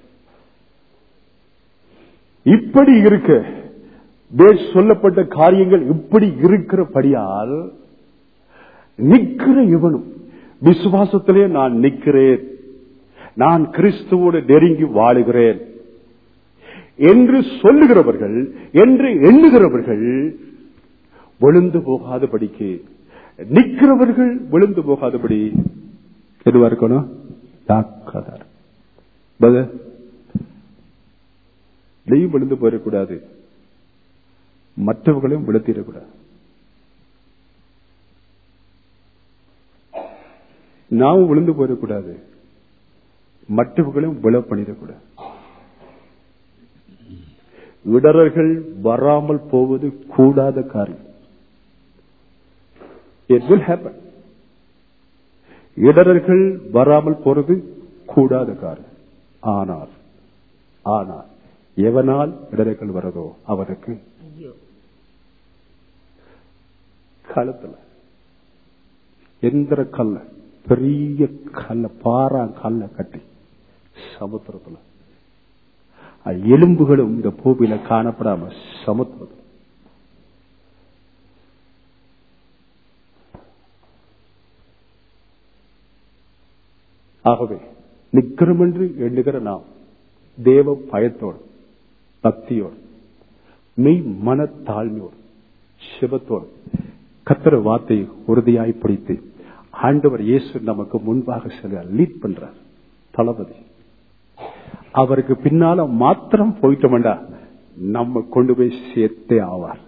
இப்படி இருக்க வேர் சொல்லப்பட்ட காரியங்கள் இப்படி இருக்கிறபடியால் நிக்கிற இவனும் விசுவாசத்திலே நான் நிக்கிறேன் நான் கிறிஸ்துவோடு நெருங்கி வாழுகிறேன் என்று சொல்லுகிறவர்கள் என்று எண்ணுகிறவர்கள் விழுந்து போகாதபடிக்கு நிக்கிறவர்கள் விழுந்து போகாதபடி எதுவா இருக்கணும் தாக்காதார் பத- நீயும் விழுந்து போயிடக்கூடாது மற்றவர்களையும் விழுத்திடக்கூடாது நாமும் விழுந்து போயிடக்கூடாது மற்றவர்களையும் விழ பண்ணிடக்கூடாது இடரர்கள் வராமல் போவது கூடாத காரியம் இட் வில் ஹேப்பன் இடரர்கள் வராமல் போறது கூடாத காரியம் ஆனால் ஆனால் எவனால் இடர்கள் வரதோ அவனுக்கு களத்துல எந்திர கல்ல பெரிய கல்ல பாரா கல்ல கட்டி சமுத்திரத்துல அது எலும்புகளும் இந்த பூமியில காணப்படாம சமுத்திரம் ஆகவே நிக்கிறோம் என்று எண்ணுகிற நாம் தேவ பயத்தோடு பக்தியோடு மெய் மன தாழ்மையோடு சிவத்தோடு கத்திர வார்த்தையை உறுதியாய் பிடித்து ஆண்டவர் இயேசு நமக்கு முன்பாக செல்ல லீட் பண்றார் தளபதி அவருக்கு பின்னால மாத்திரம் போயிட்டோம்டா நம்ம கொண்டு போய் சேர்த்தே ஆவார்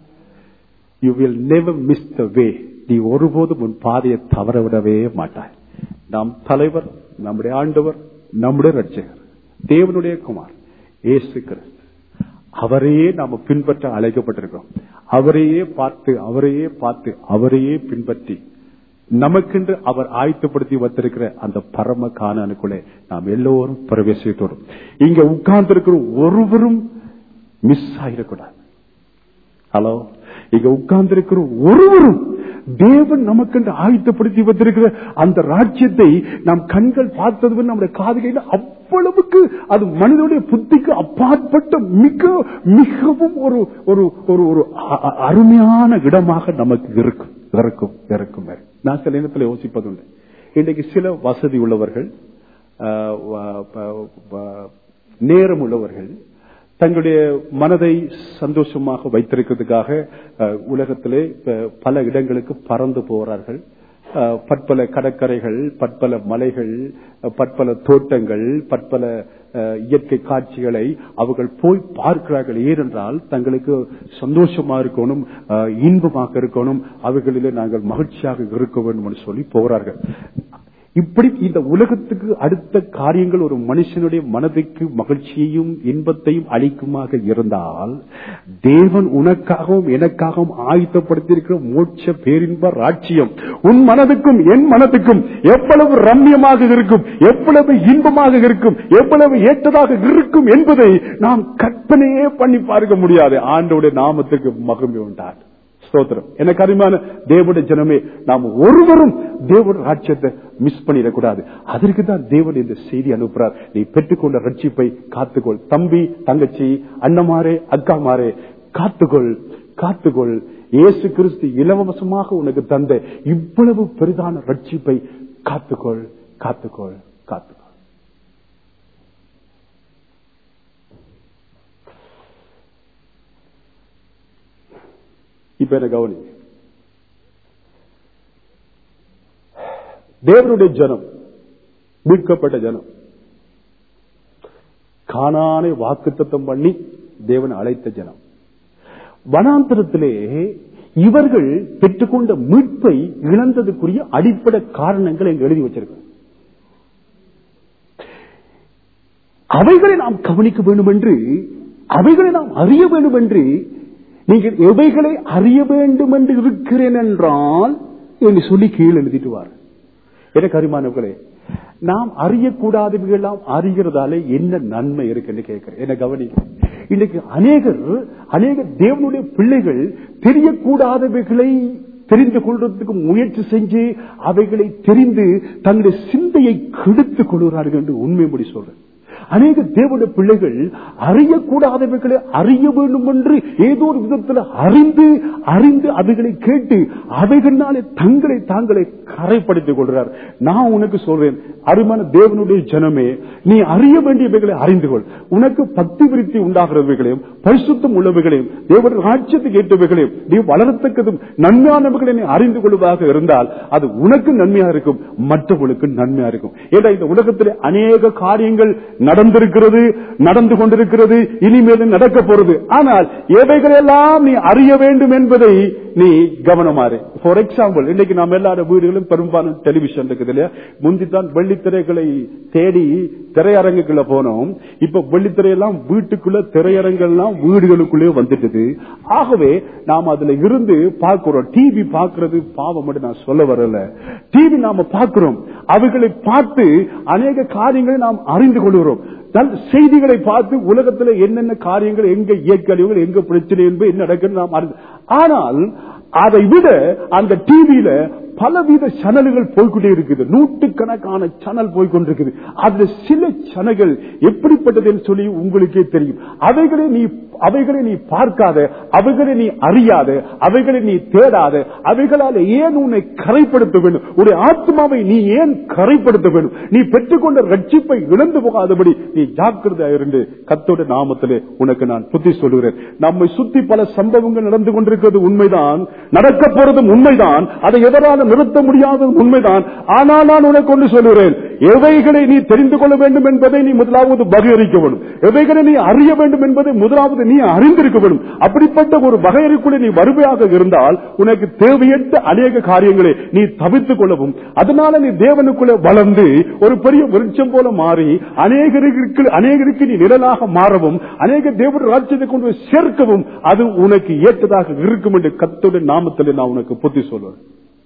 you will never miss the way நீ ஒருபோதும் உன் பாதையை தவற விடவே மாட்டாய் நாம் தலைவர் நம்முடைய ஆண்டவர் நம்முடைய ரட்சகர் தேவனுடைய குமார் இயேசு கிறிஸ்து அவரையே நாம பின்பற்ற அழைக்கப்பட்டிருக்கிறோம் அவரையே பார்த்து அவரையே பார்த்து அவரையே பின்பற்றி நமக்கென்று அவர் ஆயத்தப்படுத்தி வைத்திருக்கிற அந்த பரம காணனுக்குள்ளே நாம் எல்லோரும் பிரவேசித்தோடும் இங்க உட்கார்ந்திருக்கிற ஒருவரும் மிஸ் ஆகிடக்கூடாது ஹலோ இங்க உட்கார்ந்திருக்கிற ஒருவரும் தேவன் நமக்கென்று ஆயத்தப்படுத்தி வைத்திருக்கிற அந்த ராஜ்யத்தை நாம் கண்கள் பார்த்தது நம்முடைய காதுகையில் அவ்வளவுக்கு அது மனிதனுடைய புத்திக்கு அப்பாற்பட்ட மிக மிகவும் ஒரு ஒரு ஒரு ஒரு அ- அ- அருமையான இடமாக நமக்கு இருக்கும் இருக்கும் இருக்கும் நான் சில நேரத்தில் யோசிப்பதுண்டு இன்றைக்கு சில வசதி உள்ளவர்கள் ஆஹ், வ- ப- ப- நேரம் உள்ளவர்கள் தங்களுடைய மனதை சந்தோஷமாக வைத்திருக்கிறதுக்காக அஹ், உலகத்திலே அஹ், பல இடங்களுக்கு பறந்து போகிறார்கள் அஹ், பற்பல கடற்கரைகள் பற்பல மலைகள் அஹ், பற்பல தோட்டங்கள் பற்பல அஹ், இயற்கை காட்சிகளை அவர்கள் போய் பார்க்கிறார்கள் ஏனென்றால் தங்களுக்கு சந்தோஷமா இருக்கணும் அஹ், இன்பமாக இருக்கணும் அவர்களிலே நாங்கள் மகிழ்ச்சியாக இருக்க வேண்டும் என்று சொல்லி போகிறார்கள் இப்படி இந்த உலகத்துக்கு அடுத்த காரியங்கள் ஒரு மனுஷனுடைய மனதுக்கு மகிழ்ச்சியையும் இன்பத்தையும் அளிக்குமாக இருந்தால் தேவன் உனக்காகவும் எனக்காகவும் ஆயுத்தப்படுத்தியிருக்கிற மோட்ச பேரின்ப ராட்சியம் உன் மனதுக்கும் என் மனதுக்கும் எவ்வளவு ரம்யமாக இருக்கும் எவ்வளவு இன்பமாக இருக்கும் எவ்வளவு ஏற்றதாக இருக்கும் என்பதை நாம் கற்பனையே பண்ணி பார்க்க முடியாது ஆண்டோடைய நாமத்துக்கு மகிமை உண்டாது ஸ்தோத்திரம் எனக்கு அருமையான தேவனுடைய ஜனமே நாம் ஒருவரும் தேவனுடைய ராஜ்யத்தை மிஸ் பண்ணிடக்கூடாது அதற்கு தான் தேவன் இந்த செய்தி அனுப்புறார் நீ பெற்றுக்கொண்ட ரட்சிப்பை காத்துக்கொள் தம்பி தங்கச்சி அண்ணமாரே அக்காமாரே காத்துக்கொள் காத்துக்கொள் இயேசு கிறிஸ்து இலவசமாக உனக்கு தந்த இவ்வளவு பெரிதான ரட்சிப்பை காத்துக்கொள் காத்துக்கொள் காத்துக்கொள் இப்ப என்ன கவனி தேவனுடைய ஜனம் மீட்கப்பட்ட ஜனம் காணானை வாக்குத்தத்தம் பண்ணி தேவன் அழைத்த ஜனம் வனாந்தரத்திலே இவர்கள் பெற்றுக்கொண்ட மீட்பை இழந்ததுக்குரிய அடிப்படை காரணங்கள் எங்க எழுதி வச்சிருக்க அவைகளை நாம் கவனிக்க வேண்டும் என்று அவைகளை நாம் அறிய வேண்டும் என்று நீங்கள் எவைகளை அறிய வேண்டும் என்று இருக்கிறேன் என்றால் என்று சொல்லி கீழே எழுதிட்டு வார் எனக்கு அரிமானவர்களே நாம் அறியக்கூடாதவைகள் எல்லாம் அறிகிறதால என்ன நன்மை இருக்குன்னு கேட்கிறேன் என்ன கவனி இன்னைக்கு அநேகர் அநேக தேவனுடைய பிள்ளைகள் தெரியக்கூடாதவைகளை தெரிந்து கொள்றதுக்கு முயற்சி செஞ்சு அவைகளை தெரிந்து தங்களுடைய சிந்தையை கெடுத்துக் கொள்கிறார்கள் என்று உண்மைப்படி சொல்றேன் அநேக தேவனுடைய பிள்ளைகள் அறியக்கூடாதவைகளை அறிய வேண்டும் என்று ஏதோ ஒரு விதத்தில் அறிந்து அறிந்து அவைகளை கேட்டு அவைகளாலே தங்களை தாங்களை கரைப்படுத்திக் கொள்கிறார் நான் உனக்கு சொல்றேன் அருமான தேவனுடைய ஜனமே நீ அறிய வேண்டியவைகளை அறிந்து கொள் உனக்கு பக்தி விருத்தி உண்டாகிறவைகளையும் பரிசுத்தம் உள்ளவைகளையும் தேவனுடைய ராஜ்யத்துக்கு ஏற்றவைகளையும் நீ வளரத்தக்கதும் நன்மையானவைகளை நீ அறிந்து கொள்வதாக இருந்தால் அது உனக்கு நன்மையா இருக்கும் மற்றவர்களுக்கு நன்மையா இருக்கும் ஏன்னா இந்த உலகத்தில் அநேக காரியங்கள் நடந்திருக்கிறது நடந்து கொண்டிருக்கிறது இனிமேலும் நடக்க போறது ஆனால் எவைகளெல்லாம் நீ அறிய வேண்டும் என்பதை நீ கவனமாறு ஃபார் எக்ஸாம்பிள் இன்னைக்கு நாம் எல்லார வீடுகளும் பெரும்பாலும் டெலிவிஷன் இருக்குது இல்லையா முந்தித்தான் வெள்ளித்திரைகளை தேடி திரையரங்குக்குள்ள போனோம் இப்ப வெள்ளித்திரையெல்லாம் வீட்டுக்குள்ள திரையரங்கெல்லாம் வீடுகளுக்குள்ளே வந்துட்டது ஆகவே நாம் அதுல இருந்து பார்க்கிறோம் டிவி பார்க்கிறது பாவம் மட்டும் நான் சொல்ல வரல டிவி நாம பார்க்கிறோம் அவைகளை பார்த்து அநேக காரியங்களை நாம் அறிந்து கொள்கிறோம் தன் செய்திகளை பார்த்து உலகத்துல என்னென்ன காரியங்கள் எங்க இயக்கழிவுகள் எங்க பிரச்சனை என்பது என்ன நடக்குன்னு நாம் அறிந்து ஆனால் அதை விட அந்த டிவியில பலவித சேனல்கள் போய்கொண்டே இருக்குது நூற்றுக்கணக்கான சேனல் போய்கொண்டிருக்குது அதுல சில சேனல்கள் எப்படிப்பட்டது என்று சொல்லி உங்களுக்கே தெரியும் அவைகளை நீ அவைகளை நீ பார்க்காத அவைகளை நீ அறியாத அவைகளை நீ தேடாத அவைகளால் ஏன் உன்னை கரைப்படுத்த வேண்டும் உடைய ஆத்மாவை நீ ஏன் கரைப்படுத்த வேண்டும் நீ பெற்றுக்கொண்ட ரட்சிப்பை இழந்து போகாதபடி நீ ஜாக்கிரதையா இருந்து கத்தோட நாமத்திலே உனக்கு நான் புத்தி சொல்லுகிறேன் நம்மை சுத்தி பல சம்பவங்கள் நடந்து கொண்டிருக்கிறது உண்மைதான் நடக்க போறதும் உண்மைதான் அதை எதனால நிறுத்த முடியாததும் உண்மைதான் ஆனால் நான் உனக்கு ஒன்று சொல்லுகிறேன் எவைகளை நீ தெரிந்து கொள்ள வேண்டும் என்பதை நீ முதலாவது பகையறிக்க வேண்டும் எவைகளை நீ அறிய வேண்டும் என்பதை முதலாவது நீ அறிந்திருக்க வேண்டும் அப்படிப்பட்ட ஒரு வகையறைக்குள்ளே நீ வறுமையாக இருந்தால் உனக்கு தேவையற்ற அநேக காரியங்களை நீ தவிர்த்துக் கொள்ளவும் அதனால நீ தேவனுக்குள்ளே வளர்ந்து ஒரு பெரிய விருட்சம் போல மாறி அநேகருக்கு அநேகருக்கு நீ நிழலாக மாறவும் அநேக தேவனுடைய ராஜ்யத்தை கொண்டு போய் சேர்க்கவும் அது உனக்கு ஏற்றதாக இருக்கும் என்று கத்தோட நாமத்தில் நான் உனக்கு புத்தி சொல்வேன்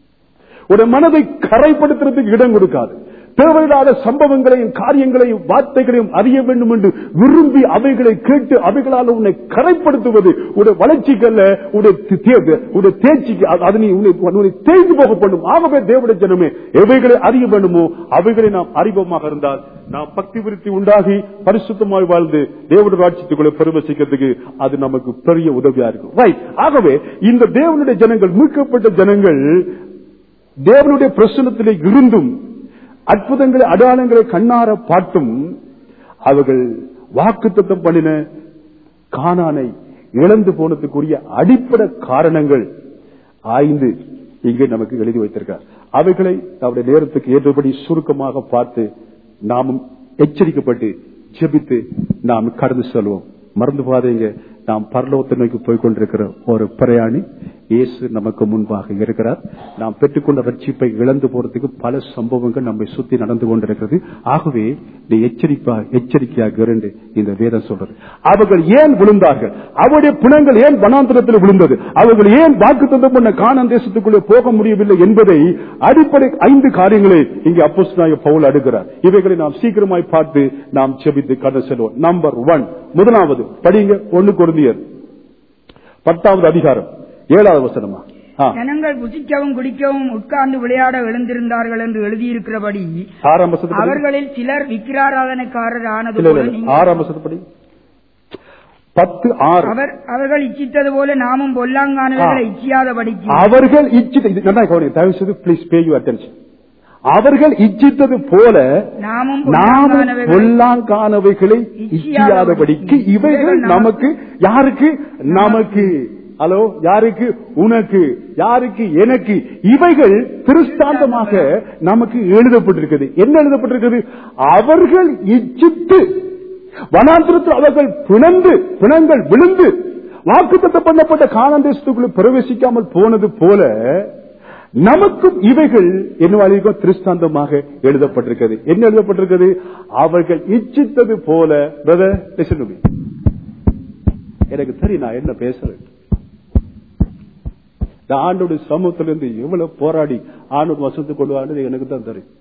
ஒரு மனதை கரைப்படுத்துறதுக்கு இடம் கொடுக்காது தேவையில்லாத சம்பவங்களையும் காரியங்களையும் வார்த்தைகளையும் அறிய வேண்டும் என்று விரும்பி அவைகளை கேட்டு அவைகளால் உன்னை கரைப்படுத்துவது உடைய வளர்ச்சிக்கல்ல உடைய தே- உடைய தேர்ச்சிக்கு அது- அது நீ உன்னை உன்னை தேய்ந்து போக பண்ணும் ஆகவே தேவடைய ஜனமே எவைகளை அறிய வேண்டுமோ அவைகளை நாம் அறிவோமாக இருந்தால் நாம் பக்தி விருத்தி உண்டாகி பரிசுத்தமாய் வாழ்ந்து தேவனுடைய ராட்சியத்துக்குள்ள பெருமசிக்கிறதுக்கு அது நமக்கு பெரிய உதவியா இருக்கும் ரைட் ஆகவே இந்த தேவனுடைய ஜனங்கள் மீட்கப்பட்ட ஜனங்கள் தேவனுடைய பிரசனத்திலே இருந்தும் அற்புதங்களை அடையாளங்களை கண்ணார பார்த்தும் அவர்கள் வாக்குத்தத்தம் பண்ணின கானானை இழந்து போனதுக்குரிய அடிப்படை காரணங்கள் ஆய்ந்து இங்கே நமக்கு எழுதி வைத்திருக்கார் அவைகளை அவருடைய நேரத்துக்கு ஏற்றபடி சுருக்கமாக பார்த்து நாமும் எச்சரிக்கப்பட்டு ஜெபித்து நாம் கடந்து செல்வோம் மறந்து போகாதீங்க நாம் பரலோகத்தை நோக்கி போய் கொண்டிருக்கிற ஒரு பிரயாணி இயேசு நமக்கு முன்பாக இருக்கிறார் நாம் பெற்றுக்கொண்ட ரட்சிப்பை இழந்து போறதுக்கு பல சம்பவங்கள் நம்மை சுத்தி நடந்து கொண்டிருக்கிறது ஆகவே நீ எச்சரிப்பா எச்சரிக்கையாக இருந்து இந்த வேதம் சொல்றது அவர்கள் ஏன் விழுந்தார்கள் அவருடைய பிணங்கள் ஏன் வனாந்திரத்தில் விழுந்தது அவர்கள் ஏன் வாக்கு தந்தம் பண்ண காணான் தேசத்துக்குள்ளே போக முடியவில்லை என்பதை அடிப்படை ஐந்து காரியங்களை இங்கே அப்போஸ்தலனாகிய பவுல் அடுக்கிறார் இவைகளை நாம் சீக்கிரமாய் பார்த்து நாம் செபித்து கடந்து செல்வோம் நம்பர் ஒன் முதலாவது படிங்க ஒன்னு குருந்தியர் பத்தாவது அதிகாரம் ஏழாவது வசனமா ஆ, ஜனங்கள் புசிக்கவும் குடிக்கவும் உட்கார்ந்து விளையாட எழுந்திருந்தார்கள் என்று எழுதியிருக்கிறபடி ஆறாம் வசனத்தை படி. அவர்களில் சிலர் விக்கிராராதனைக்காரர் ஆனது இல்ல, போல இல்ல, இல்ல. நீங்கள் ஆறாம் வசனத்தை படி பத்து ஆறு அவர் அவர்கள் இச்சித்தது போல நாமும் பொல்லாங்கானவர்களை இச்சியாதபடிக்கு அவர்கள் இச்சித்த இது நல்லா கவனிங்க தயவு செய்து ப்ளீஸ் பே யூ அட்டென்ஷன் அவர்கள் இச்சித்தது போல நாமும் நாமும் பொல்லாங்கானவைகளை பொல்லாங்கானவைகளை இச்சியாதபடிக்கு இவைகள் நமக்கு யாருக்கு நமக்கு ஹலோ யாருக்கு உனக்கு யாருக்கு எனக்கு இவைகள் திருஷ்டாந்தமாக நமக்கு எழுதப்பட்டிருக்கிறது என்ன எழுதப்பட்டிருக்கிறது அவர்கள் இச்சித்து வனாந்திரத்தில் அவர்கள் பிணந்து பிணங்கள் விழுந்து வாக்குத்தத்தம் பண்ணப்பட்ட காணாந்தேசத்துக்குள்ள பிரவேசிக்காமல் போனது போல நமக்கும் இவைகள் என்ன திருஷ்டாந்தமாக எழுதப்பட்டிருக்கிறது என்ன எழுதப்பட்டிருக்கிறது அவர்கள் இச்சித்தது போல brother, listen to me. எனக்கு தெரியும் நான் என்ன பேசுறேன் இந்த ஆண்டோட சமூகத்திலிருந்து எவ்வளவு போராடி ஆண்டோட வசத்து கொண்டு வாண்டது எனக்கு தான் தெரியும்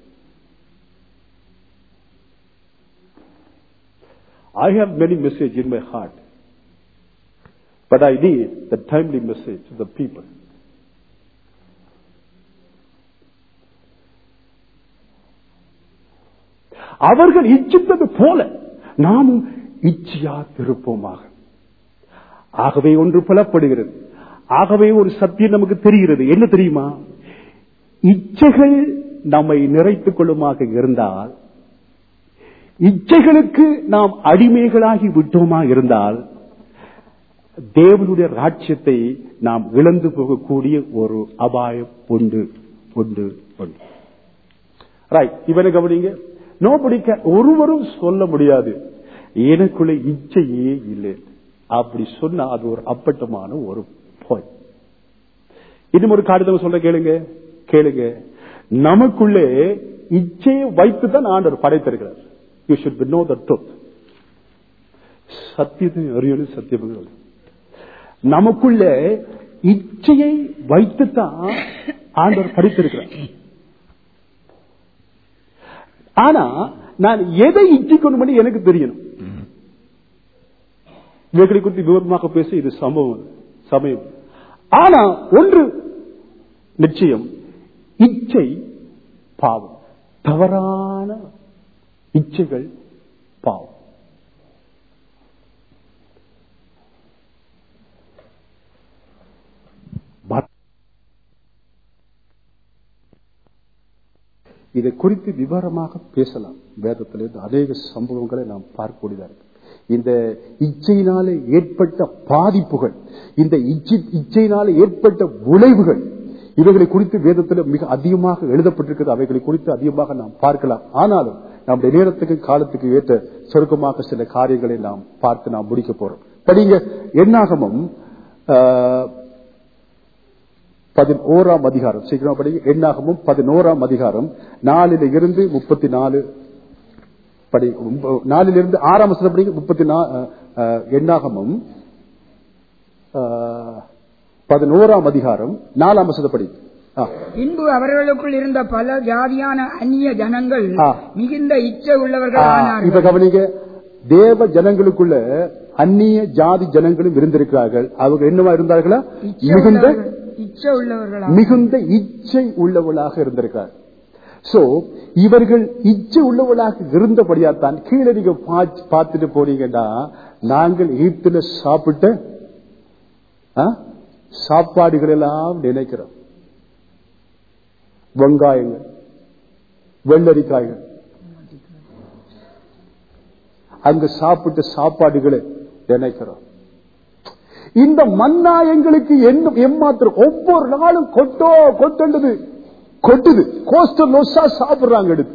I have many messages in my heart. But I need the timely message to the people. அவர்கள் இச்சித்தது போல நாமும் இச்சியா திருப்போமாக ஆகவே ஒன்று புலப்படுகிறது ஆகவே ஒரு சத்தியம் நமக்கு தெரிகிறது என்ன தெரியுமா இச்சைகள் நம்மை நிறைத்துக் கொள்ளுமாக இருந்தால் இச்சைகளுக்கு நாம் அடிமைகளாகி விட்டோமா இருந்தால் தேவனுடைய ராட்சியத்தை நாம் இழந்து போகக்கூடிய ஒரு அபாயம் உண்டு உண்டு உண்டு ரைட் இவனை கவனிங்க நோ படிக்க ஒருவரும் சொல்ல முடியாது எனக்குள்ள இச்சையே இல்லை அப்படி சொன்னா அது ஒரு அப்பட்டமான ஒரு போய் இன்னும் ஒரு காடுதல் சொல்ற கேளுங்க கேளுங்க நமக்குள்ளே இச்சையை வைத்து தான் ஆண்டவர் படைத்திருக்கிறார் you should know the truth சத்தியத்தை அறியணும் சத்தியம் நமக்குள்ள இச்சையை வைத்துத்தான் ஆண்டவர் படித்திருக்கிறார் ஆனா நான் எதை இச்சிக்கணும் பண்ணி எனக்கு தெரியணும் இவைகளை குறித்து விவரமாக பேச இது சம்பவம் சமயம் ஆனா ஒன்று நிச்சயம் இச்சை பாவம் தவறான இச்சைகள் பாவம் இதை குறித்து விவரமாக பேசலாம் வேதத்திலிருந்து அநேக சம்பவங்களை நாம் பார்க்கக்கூடியதா இருக்கு இந்த இச்சையினாலே ஏற்பட்ட பாதிப்புகள் இந்த இச்சையினாலே ஏற்பட்ட விளைவுகள் இவைகளை குறித்து வேதத்தில் மிக அதிகமாக எழுதப்பட்டிருக்கிறது அவைகளை குறித்து அதிகமாக நாம் பார்க்கலாம் ஆனாலும் நம்முடைய நேரத்துக்கு காலத்துக்கு ஏற்ற சுருக்கமாக சில காரியங்களை நாம் பார்த்து நாம் முடிக்க போறோம் படிங்க என்னாகமும் பதினோராம் அதிகாரம் சீக்கிரம் படிங்க எண்ணாகமும் பதினோராம் அதிகாரம் நாலில இருந்து முப்பத்தி நாலு படி நாலிலிருந்து ஆறாம் வசனம் படி முப்பத்தி எண்ணாகமும் பதினோராம் அதிகாரம் நாலாம் வசனப்படி பின்பு அவர்களுக்குள் இருந்த பல ஜாதியான அந்நிய ஜனங்கள் மிகுந்த இச்சை உள்ளவர்கள் இப்ப ஆனார்கள் கவனிங்க தேவ ஜனங்களுக்குள்ள அந்நிய ஜாதி ஜனங்களும் இருந்திருக்கிறார்கள் அவங்க என்னவா இருந்தார்களா இச்சை மிகுந்த உள்ளவர்கள் இச்சை உள்ளவர்கள் மிகுந்த இச்சை உள்ளவளாக இருந்திருக்கிறார் சோ இவர்கள் இச்சை உள்ளவளாக இருந்தபடியா தான் கீழே நீங்க பா- பார்த்துட்டு போனீங்கன்னா நாங்கள் ஈத்துல சாப்பிட்ட ஆ, சாப்பாடுகள் எல்லாம் நினைக்கிறோம் வெங்காயங்கள் வெள்ளரிக்காய்கள் அங்க சாப்பிட்ட சாப்பாடுகளை நினைக்கிறோம் இந்த மன்னா எங்களுக்கு என்ன எம்மாத்திரம் ஒவ்வொரு நாளும் கொட்டோ கொட்டண்டது கொட்டுது கோஸ்டல் லொசா சாப்பிடுறாங்க எடுத்து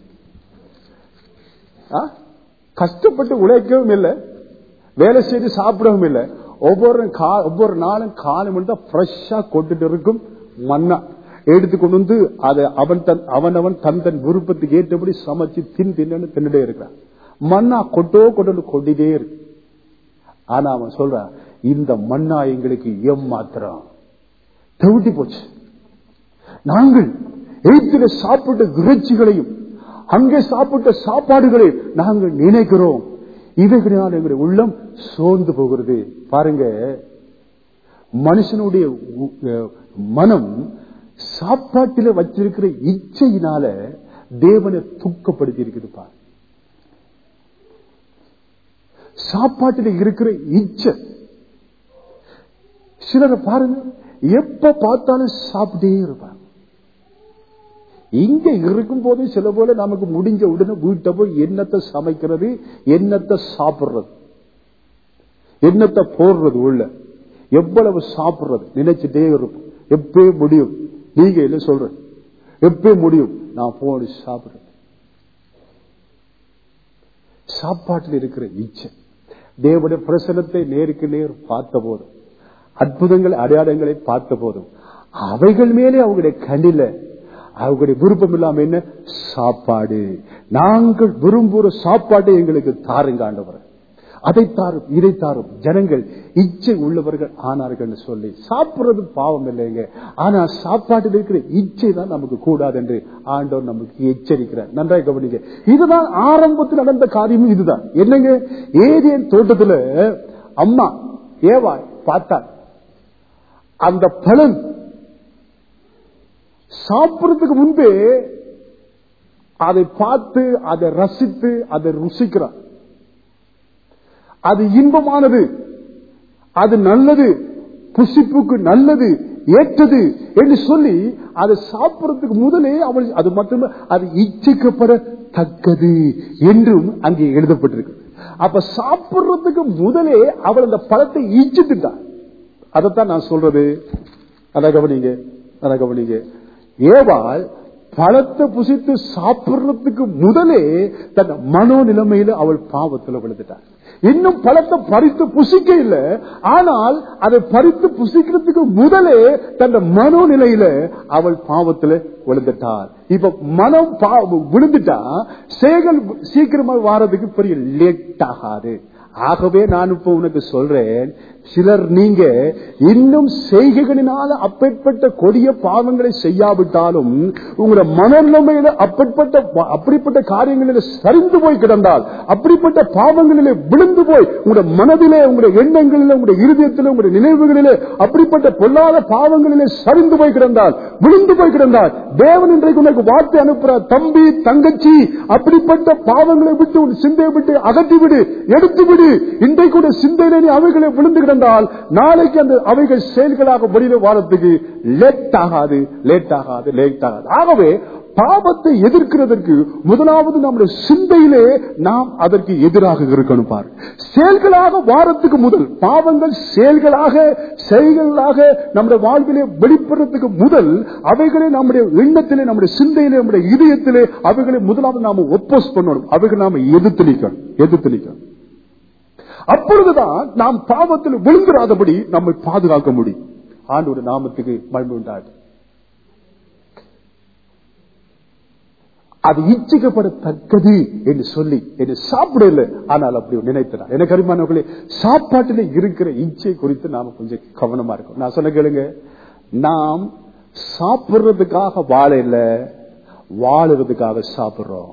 ஆ? கஷ்டப்பட்டு உழைக்கவும் இல்லை வேலை செய்து சாப்பிடவும் இல்லை ஒவ்வொரு கா- ஒவ்வொரு நாளும் காலை மணி தான் ஃப்ரெஷ்ஷா கொட்டுட்டு இருக்கும் மண்ணா எடுத்து கொண்டு வந்து அதை அவன் தன் அவன் அவன் தன் தன் விருப்பத்துக்கு ஏற்றபடி சமைச்சு தின் தின்னு தின்னுட்டே இருக்கிறான் மண்ணா கொட்டோ கொண்டு கொட்டிட்டே இருக்கு ஆனா அவன் சொல்றான் இந்த மண்ணா எங்களுக்கு ஏமாத்திரம் தவிட்டி போச்சு நாங்கள் எழுத்துல சாப்பிட்ட இறைச்சிகளையும் அங்கே சாப்பிட்ட சாப்பாடுகளை நாங்கள் நினைக்கிறோம் இவைகளினால் எங்களுடைய உள்ளம் சோர்ந்து போகிறது பாருங்க மனுஷனுடைய உ- அஹ் மனம் சாப்பாட்டில வச்சிருக்கிற இச்சையினால தேவனை துக்கப்படுத்தி இருக்குது பாரு சாப்பாட்டில் இருக்கிற இச்சை சிலரை பாருங்க எப்ப பார்த்தாலும் சாப்பிட்டே இருப்பாங்க இங்க இருக்கும் போது சில போல நமக்கு முடிஞ்ச உடனே வீட்டை போய் என்னத்தை சமைக்கிறது என்னத்தை சாப்பிடுறது என்னத்தை போடுறது உள்ள எவ்வளவு சாப்பிடுறது நினைச்சிட்டே இருக்கும் எப்பே முடியும் நீங்க என்ன சொல்ற எப்பே முடியும் நான் போன சாப்பிடுறேன் சாப்பாட்டில் இருக்கிற இச்சை தேவனுடைய பிரசனத்தை நேருக்கு நேர் பார்த்த போதும் அற்புதங்கள் அடையாளங்களை பார்த்த போதும் அவைகள் மேலே அவங்களுடைய கண்ணில அவங்களுடைய விருப்பம் இல்லாம என்ன சாப்பாடு நாங்கள் விரும்புகிற சாப்பாட்டை எங்களுக்கு தாருங்க ஆண்டவர் அதை தாரும் இதை தாரும் ஜனங்கள் இச்சை உள்ளவர்கள் ஆனார்கள் சொல்லி சாப்பிடுறது பாவம் இல்லைங்க ஆனா சாப்பாட்டில் இருக்கிற இச்சை தான் நமக்கு கூடாது என்று ஆண்டவர் நமக்கு எச்சரிக்கிறார் நன்றாக கவனிங்க இதுதான் ஆரம்பத்தில் நடந்த காரியமும் இதுதான் என்னங்க ஏதேன் தோட்டத்துல அம்மா ஏவா பார்த்தாள் அந்த பலன் சாப்பிடுறதுக்கு முன்பே அதை பார்த்து அதை ரசித்து அதை ருசிக்கிறான் அது இன்பமானது அது நல்லது புசிப்புக்கு நல்லது ஏற்றது என்று சொல்லி அதை சாப்பிடுறதுக்கு முதலே அவள் அது மட்டுமே அது இச்சிக்கப்படத்தக்கது என்றும் அங்கே எழுதப்பட்டிருக்கு அப்ப சாப்பிடுறதுக்கு முதலே அவள் அந்த பழத்தை ஈச்சிட்டுட்டான் அதைத்தான் நான் சொல்றது அதை கவனிங்க அதை கவனிங்க ஏவாள் பழத்தை புசித்து சாப்பிடுறதுக்கு முதலே தன் மனோ நிலைமையில அவள் பாவத்தில் விழுந்துட்டாள் இன்னும் பழத்தை பறித்து புசிக்க இல்லை ஆனால் அதை பறித்து புசிக்கிறதுக்கு முதலே தன் மனோநிலையில அவள் பாவத்துல விழுந்துட்டாள் இப்ப மனம் விழுந்துட்டா செயல் சீக்கிரமா வாரதுக்கு பெரிய லேட் ஆகாது ஆகவே நான் இப்ப உனக்கு சொல்றேன் சிலர் நீங்க இன்னும் செய்கைகளினால அப்பேற்பட்ட கொடிய பாவங்களை செய்யாவிட்டாலும் உங்களோட மனநிலைமையில அப்பேற்பட்ட அப்படிப்பட்ட காரியங்களில சரிந்து போய் கிடந்தால் அப்படிப்பட்ட பாவங்களிலே விழுந்து போய் உங்களோட மனதிலே உங்களுடைய எண்ணங்களிலே உங்களுடைய இருதயத்திலே உங்களுடைய நினைவுகளிலே அப்படிப்பட்ட பொல்லாத பாவங்களிலே சரிந்து போய் கிடந்தால் விழுந்து போய் கிடந்தால் தேவன் இன்றைக்கு உனக்கு வார்த்தை அனுப்புறார் தம்பி தங்கச்சி அப்படிப்பட்ட பாவங்களை விட்டு உன் சிந்தையை விட்டு அகற்றி விடு எடுத்து விடு இன்றைக்கு உடைய சிந்தையிலே நீ அவைகளை விழுந்து கிடந்தால் நாளைக்கு அந்த அவைகள் செயல்களாக வெளியில வாரத்துக்கு லேட் ஆகாது லேட் ஆகாது லேட் ஆகாது ஆகவே பாவத்தை எதிர்க்கிறதற்கு முதலாவது நம்முடைய சிந்தையிலே நாம் அதற்கு எதிராக இருக்கணும் பாரு செயல்களாக வாரத்துக்கு முதல் பாவங்கள் செயல்களாக செயல்களாக நம்முடைய வாழ்விலே வெளிப்படுறதுக்கு முதல் அவைகளை நம்முடைய எண்ணத்திலே நம்முடைய சிந்தையிலே நம்முடைய இதயத்திலே அவைகளை முதலாவது நாம ஒப்போஸ் பண்ணணும் அவைகளை நாம எதிர்த்து நிற்கணும் எதிர்த்து நிற்கணும் அப்பொழுதுதான் நாம் பாவத்தில் விழுந்துராதபடி நம்மை பாதுகாக்க முடியும் ஆண்டோட நாமத்துக்கு மழை உண்டாது அது இச்சிக்கப்படத்தக்கது என்று சொல்லி என்று சாப்பிடல ஆனால் அப்படி நினைத்தார் எனக்கு அருமானவர்களே சாப்பாட்டில் இருக்கிற இச்சை குறித்து நாம கொஞ்சம் கவனமா இருக்கும் நான் சொன்ன கேளுங்க நாம் சாப்பிடுறதுக்காக வாழ இல்ல வாழுறதுக்காக சாப்பிடுறோம்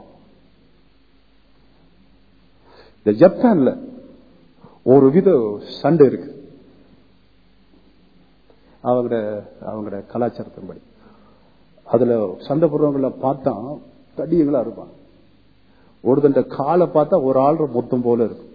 இந்த ஜப்பான்ல ஒரு வித சண்டை இருக்கு அவங்க அவங்களோட கலாச்சாரத்தின்படி அதுல சண்டை போடுறவங்கள பார்த்தா தடியங்களா இருப்பான் ஒருத்தண்ட காலை பார்த்தா ஒரு ஆள்ற மொத்தம் போல இருக்கும்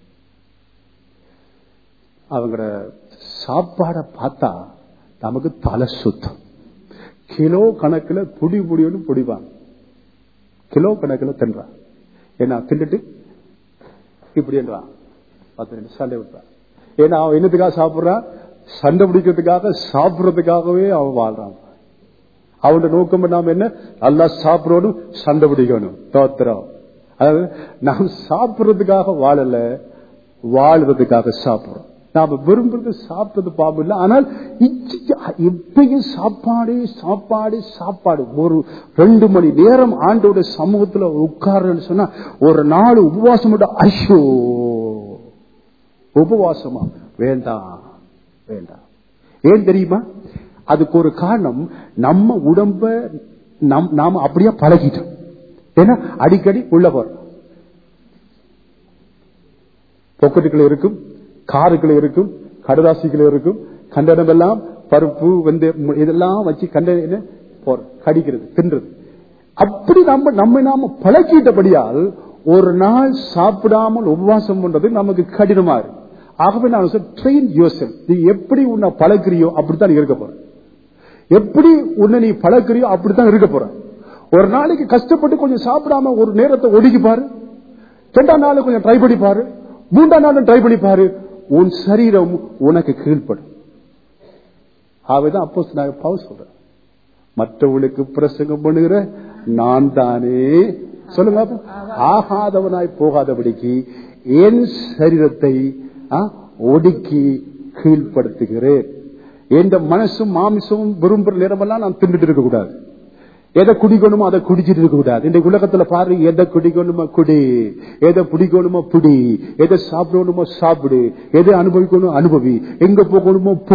அவங்களோட சாப்பாடை பார்த்தா நமக்கு தலை சுத்தம் கிலோ கணக்குல புடி புடின்னு புடிவாங்க கிலோ கணக்குல தின்றான் ஏன்னா தின்னுட்டு இப்படி என்றான் பத்து நிமிஷம் சண்டை விட்டான் ஏன்னா அவன் என்னத்துக்காக சாப்பிடுறான் சண்டை பிடிக்கிறதுக்காக சாப்பிடுறதுக்காகவே அவன் வாழ்றான் அவனோட நோக்கம் நாம என்ன நல்லா சாப்பிடணும் சண்டை பிடிக்கணும் தோத்திரம் அதாவது நாம் சாப்பிடுறதுக்காக வாழல வாழ்றதுக்காக சாப்பிடுறோம் நாம விரும்புறது சாப்பிட்டது பாபம் இல்லை ஆனால் எப்பயும் சாப்பாடு சாப்பாடு சாப்பாடு ஒரு ரெண்டு மணி நேரம் ஆண்டோட சமூகத்துல உட்காருன்னு சொன்னா ஒரு நாள் உபவாசம் ஐயோ உபவாசமா வேண்டாம் வேண்டாம் ஏன் தெரியுமா அதுக்கு ஒரு காரணம் நம்ம உடம்ப நாம அப்படியே பழகிட்டோம் ஏன்னா அடிக்கடி உள்ள போறோம் பொக்கெட்டுகள் இருக்கும் காருக்குள்ள இருக்கும் கடதாசிகள் இருக்கும் கண்டனம் எல்லாம் பருப்பு வந்து இதெல்லாம் வச்சு கண்ட போற கடிக்கிறது தின்றது அப்படி நம்ம நம்ம நாம பழக்கிட்டபடியால் ஒரு நாள் சாப்பிடாமல் உபவாசம் பண்றது நமக்கு கடினமா இருக்கு ஆகவே நான் ட்ரெயின் யோசல் நீ எப்படி உன்னை பழக்கிறியோ அப்படித்தான் இருக்க போற எப்படி உன்னை நீ பழக்கிறியோ அப்படித்தான் இருக்க போற ஒரு நாளைக்கு கஷ்டப்பட்டு கொஞ்சம் சாப்பிடாம ஒரு நேரத்தை ஒடுக்கி பாரு ரெண்டாம் நாள் கொஞ்சம் ட்ரை பண்ணி பாரு மூன்றாம் நாள் ட்ரை பண்ணி பாரு உன் சரீரம் உனக்கு கீழ்ப்படும் ஆகவேதான் அப்போ நான் பவுல் சொல்றேன் மற்றவர்களுக்கு பிரசங்கம் பண்ணுகிற நான் தானே சொல்லுங்க ஆகாதவனாய் போகாதபடிக்கு என் சரீரத்தை ஒடுக்கி கீழ்படுத்துகிறேன் எந்த மனசும் மாமிசமும் விரும்புற நேரமெல்லாம் நான் தின்னுட்டு இருக்க கூடாது எதை குடிக்கணுமோ அதை குடிச்சிட்டு இருக்க கூடாது இந்த உலகத்துல பாரு எதை குடிக்கணுமோ குடி எதை பிடிக்கணுமோ பிடி எதை சாப்பிடணுமோ சாப்பிடு எதை அனுபவிக்கணும் அனுபவி எங்க போகணுமோ போ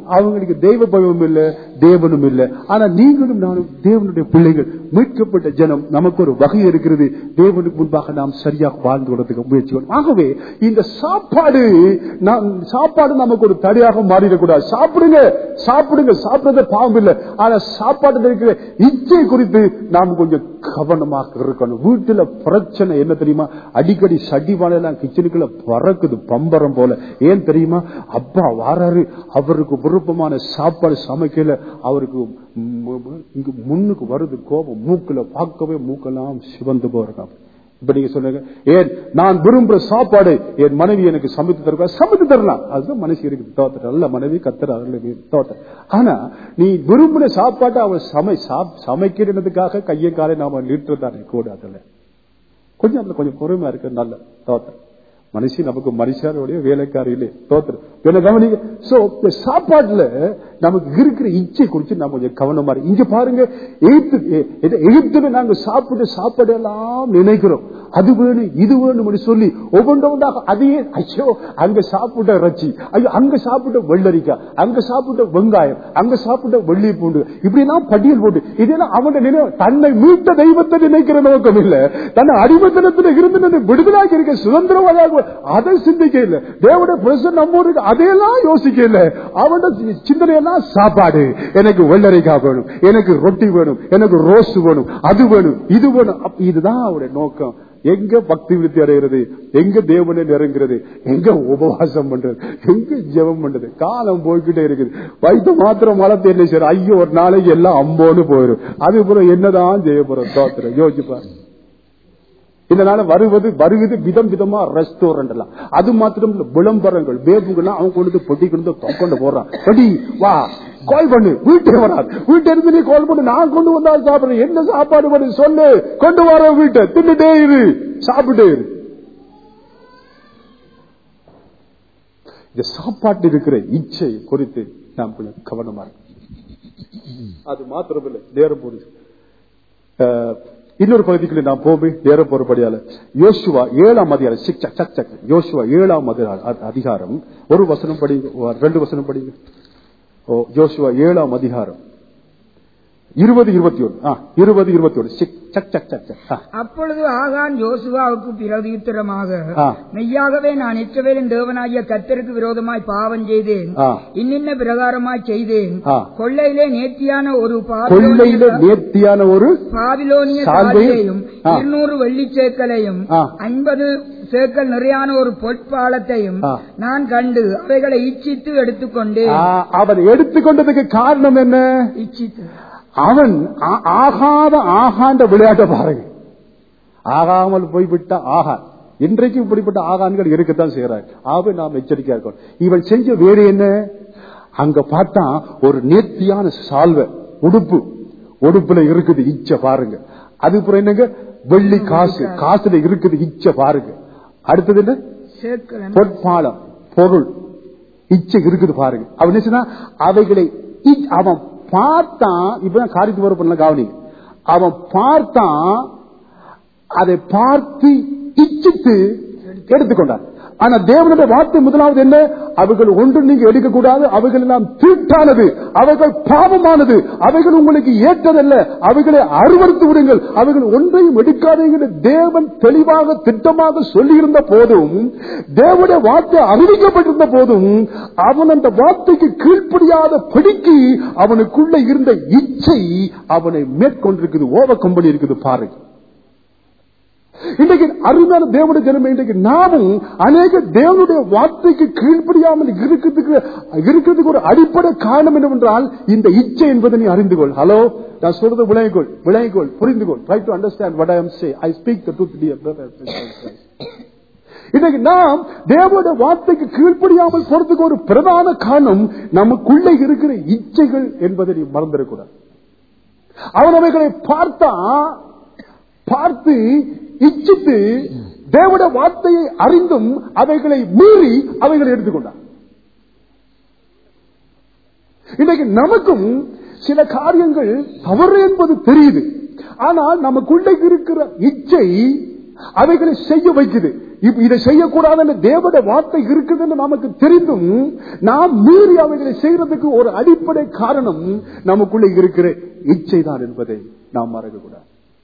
அவங்களுக்கு தெய்வ பயமும் இல்ல தேவனும் இல்ல ஆனா நீங்களும் நானும் தேவனுடைய பிள்ளைகள் மீட்கப்பட்ட ஜனம் நமக்கு ஒரு வகை இருக்கிறது தேவனுக்கு முன்பாக நாம் சரியாக வாழ்ந்து கொள்றதுக்கு முயற்சி பண்ணணும். ஆகவே இந்த சாப்பாடு நாம் சாப்பாடு நமக்கு ஒரு தடையாக மாறிடக்கூடாது சாப்பிடுங்க சாப்பிடுங்க சாப்பிடுறது பாவம் இல்லை ஆனா சாப்பாடு இருக்கிற இச்சை குறித்து நாம் கொஞ்சம் கவனமாக இருக்கணும் வீட்டுல பிரச்சனை என்ன தெரியுமா அடிக்கடி சடிவானெல்லாம் கிச்சனுக்குள்ள பறக்குது பம்பரம் போல ஏன் தெரியுமா அப்பா வாராரு அவருக்கு விருப்பமான சாப்பாடு சமைக்கல அவருக்கு மு- மு- இங்க முன்னுக்கு வருது கோபம் மூக்குல பார்க்கவே மூக்கெல்லாம் சிவந்து போறாங்க இப்ப நீங்க சொல்லுங்க ஏன் நான் விரும்புற சாப்பாடு என் மனைவி எனக்கு சமைத்து தருவா சமைத்து தரலாம் அதுதான் மனசு இருக்கு தோத்த நல்ல மனைவி கத்துற அவர்களுக்கு தோத்த ஆனா நீ விரும்பின சாப்பாட்டை அவள் சமை சாப்- சமைக்கிறதுக்காக கையை காலை நாம நீட்டுறதானே கூடாதுல்ல கொஞ்சம் அதுல கொஞ்சம் பொறுமையா இருக்கு நல்ல தோத்த மனுஷி நமக்கு மனுஷாரோடைய வேலைக்காரியிலே தோத்திரம் என்ன கவனிங்க சோ இந்த சாப்பாட்டுல நமக்கு இருக்கிற இச்சை குறித்து நாம கொஞ்சம் கவனமா இருக்கு இங்க பாருங்க எகிப்து எ- எ- எகிப்துல நாங்க சாப்பிட்டு சாப்பாடு எல்லாம் நினைக்கிறோம் அது வேணும் இது வேணும் சொல்லி ஒவ்வொன்றாக அதையே ஐயோ அங்க சாப்பிட்ட இறைச்சி ஐயோ அங்க சாப்பிட்ட வெள்ளரிக்காய் அங்க சாப்பிட்ட வெங்காயம் அங்க சாப்பிட்ட வெள்ளி பூண்டு இப்படி எல்லாம் பட்டியல் போட்டு இதெல்லாம் அவன் நினைவு தன்னை மீட்ட தெய்வத்தை நினைக்கிற நோக்கம் இல்ல தன்னை அடிமத்தனத்தில் இருந்து நம்மை விடுதலாக்கி இருக்க சுதந்திரமாக அதை சிந்திக்க இல்ல தேவனுடைய பிரசன் நம்ம ஊருக்கு அதையெல்லாம் யோசிக்க இல்ல அவனோட சிந்தனையெல்லாம் சாப்பாடு எனக்கு வெள்ளரிக்காய் வேணும் எனக்கு ரொட்டி வேணும் எனக்கு ரோஸ் வேணும் அது வேணும் இது வேணும் அப்ப இதுதான் அவருடைய நோக்கம் எங்க பக்தி விருத்தி அடைகிறது எங்க தேவனை நெருங்கிறது எங்க உபவாசம் பண்றது எங்க ஜெபம் பண்றது காலம் போய்கிட்டே இருக்குது வயிற்று மாத்திரம் வளர்த்து என்ன செய்யற ஐயோ ஒரு நாளைக்கு எல்லாம் அம்போன்னு போயிடும் அதுக்கப்புறம் என்னதான் செய்ய போறோம் தோத்திரம் யோசிப்பாரு இதனால வருவது வருவது விதம் விதமா ரெஸ்டாரண்ட் எல்லாம் அது மாத்திரம் இல்ல விளம்பரங்கள் பேபுகள்லாம் அவன் கொண்டு வந்து பொட்டி கொண்டு வந்து கொண்டு போடுறான் பொடி வா கால் பண்ணு வீட்டே வராது வீட்டை இருந்து நீ கால் பண்ணு நான் கொண்டு வந்தா சாப்பிடுறேன் என்ன சாப்பாடு பண்ணு சொல்லு கொண்டு வர வீட்டை தின்னுட்டே இரு சாப்பிட்டே இரு இந்த சாப்பாட்டு இருக்கிற இச்சை குறித்து நாம் கொஞ்சம் கவனமா இருக்கணும் அது மாத்திரமில்லை நேரம் போடுது அஹ், இன்னொரு பகுதிக்குள்ள நான் போய் நேர போறபடியால யோசுவா ஏழாம் அதிகாரம் சிக் சக் சக் சக். யோசுவா ஏழாம் அதிகாரம் அ- அதிகாரம் ஒரு வசனம் படி ரெண்டு வசனம் படிங்க ஓ யோசுவா ஏழாம் அதிகாரம் இருபது இருபத்தி ஒன்று இருபது இருபத்தி ஒன்று சிக் சக் சக் சக் சக். ஆ. அப்பொழுது ஆகான் யோசுவாவுக்கு பிரதியுத்தரமாக ஆ. மெய்யாகவே நான் இஸ்ரவேலின் தேவனாகிய கர்த்தருக்கு விரோதமாய் பாவம் செய்தேன் ஆ. இன்னின்ன பிரகாரமாய் செய்தேன் ஆ. கொள்ளையிலே நேர்த்தியான ஒரு கொள்ளையில பாபிலோனிய நேர்த்தியான ஒரு பாபிலோனிய சால்வையும், சால்வையும் ஆ. இருநூறு வெள்ளி சேக்கலையும் ஆ. ஐம்பது சேக்கல் நிறையான ஒரு பொற்பாலத்தையும் ஆ. நான் கண்டு அவைகளை இச்சித்து எடுத்துக்கொண்டேன் ஆ, அவன் எடுத்துக்கொண்டதுக்கு காரணம் என்ன இச்சித்து அவன் ஆ- ஆகாத ஆகாண்ட விளையாட்டை பாருங்க ஆகாமல் போய்விட்ட ஆகா இன்றைக்கு இப்படிப்பட்ட ஆகான்கள் இருக்கத்தான் செய்யறாங்க ஆகவே நாம் எச்சரிக்கையா இருக்கோம் இவன் செஞ்ச வேறு என்ன அங்க பார்த்தா ஒரு நேர்த்தியான சால்வை உடுப்பு உடுப்புல இருக்குது இச்ச பாருங்க அதுக்கப்புறம் என்னங்க வெள்ளி காசு காசுல இருக்குது இச்ச பாருங்க அடுத்தது என்ன சேக்கல் பொற்பாலம் பொருள் இச்சை இருக்குது பாருங்க அவன் என்ன சொன்னா, அவைகளை இ- அவன் பார்த்தான் இப்பதான் காரியத்து வர பண்ணல கவனிங்க அவன் பார்த்தான் அதை பார்த்து இச்சித்து எடுத்துக்கொண்டான் ஆனா தேவனுடைய வார்த்தை முதலாவது என்ன அவைகள் ஒன்று நீங்க எடுக்கக்கூடாது அவைகள் எல்லாம் தீட்டானது அவைகள் பாவமானது அவைகள் உங்களுக்கு ஏற்றதல்ல அவைகளை அருவறுத்து விடுங்கள் அவைகள் ஒன்றையும் எடுக்காதீங்க தேவன் தெளிவாக திட்டமாக சொல்லியிருந்த போதும் தேவனுடைய வார்த்தை அறிவிக்கப்பட்டிருந்த போதும் அவன் அந்த வார்த்தைக்கு கீழ்ப்படியாத பிடிக்கு அவனுக்குள்ள இருந்த இச்சை அவனை மேற்கொண்டிருக்குது ஓவர் கம்பெனி இருக்குது பாருங்க இன்றைக்கு அருமையான தேவனுடைய ஜனமே இன்றைக்கு நாமும் அநேக தேவனுடைய வார்த்தைக்கு கீழ்ப்படியாமல் இருக்கிறதுக்கு இருக்கிறதுக்கு ஒரு அடிப்படை காரணம் என்னவென்றால் இந்த இச்சை என்பதை நீ அறிந்து கொள் ஹலோ நான் சொல்றது விளங்கிக்கொள் விளங்கிக்கொள் புரிந்து கொள் try to understand what I am say I speak the truth dear brother and sister. இன்னைக்கு நாம் தேவனுடைய வார்த்தைக்கு கீழ்ப்படியாமல் போறதுக்கு ஒரு பிரதான காரணம் நமக்குள்ளே இருக்கிற இச்சைகள் என்பதை நீ மறந்துடக்கூடாது அவன் அவைகளை பார்த்தா பார்த்து இச்சித்து தேவட வார்த்தையை அறிந்தும் அவைகளை மீறி அவைகளை எடுத்துக்கொண்டான் இன்னைக்கு நமக்கும் சில காரியங்கள் தவறு என்பது தெரியுது ஆனால் நமக்குள்ள இருக்கிற இச்சை அவைகளை செய்ய வைக்குது இப்ப இதை செய்யக்கூடாதுன்னு தேவட வார்த்தை இருக்குதுன்னு நமக்கு தெரிந்தும் நாம் மீறி அவைகளை செய்யறதுக்கு ஒரு அடிப்படை காரணம் நமக்குள்ள இருக்கிற இச்சை தான் என்பதை நாம் மறக்கக்கூடாது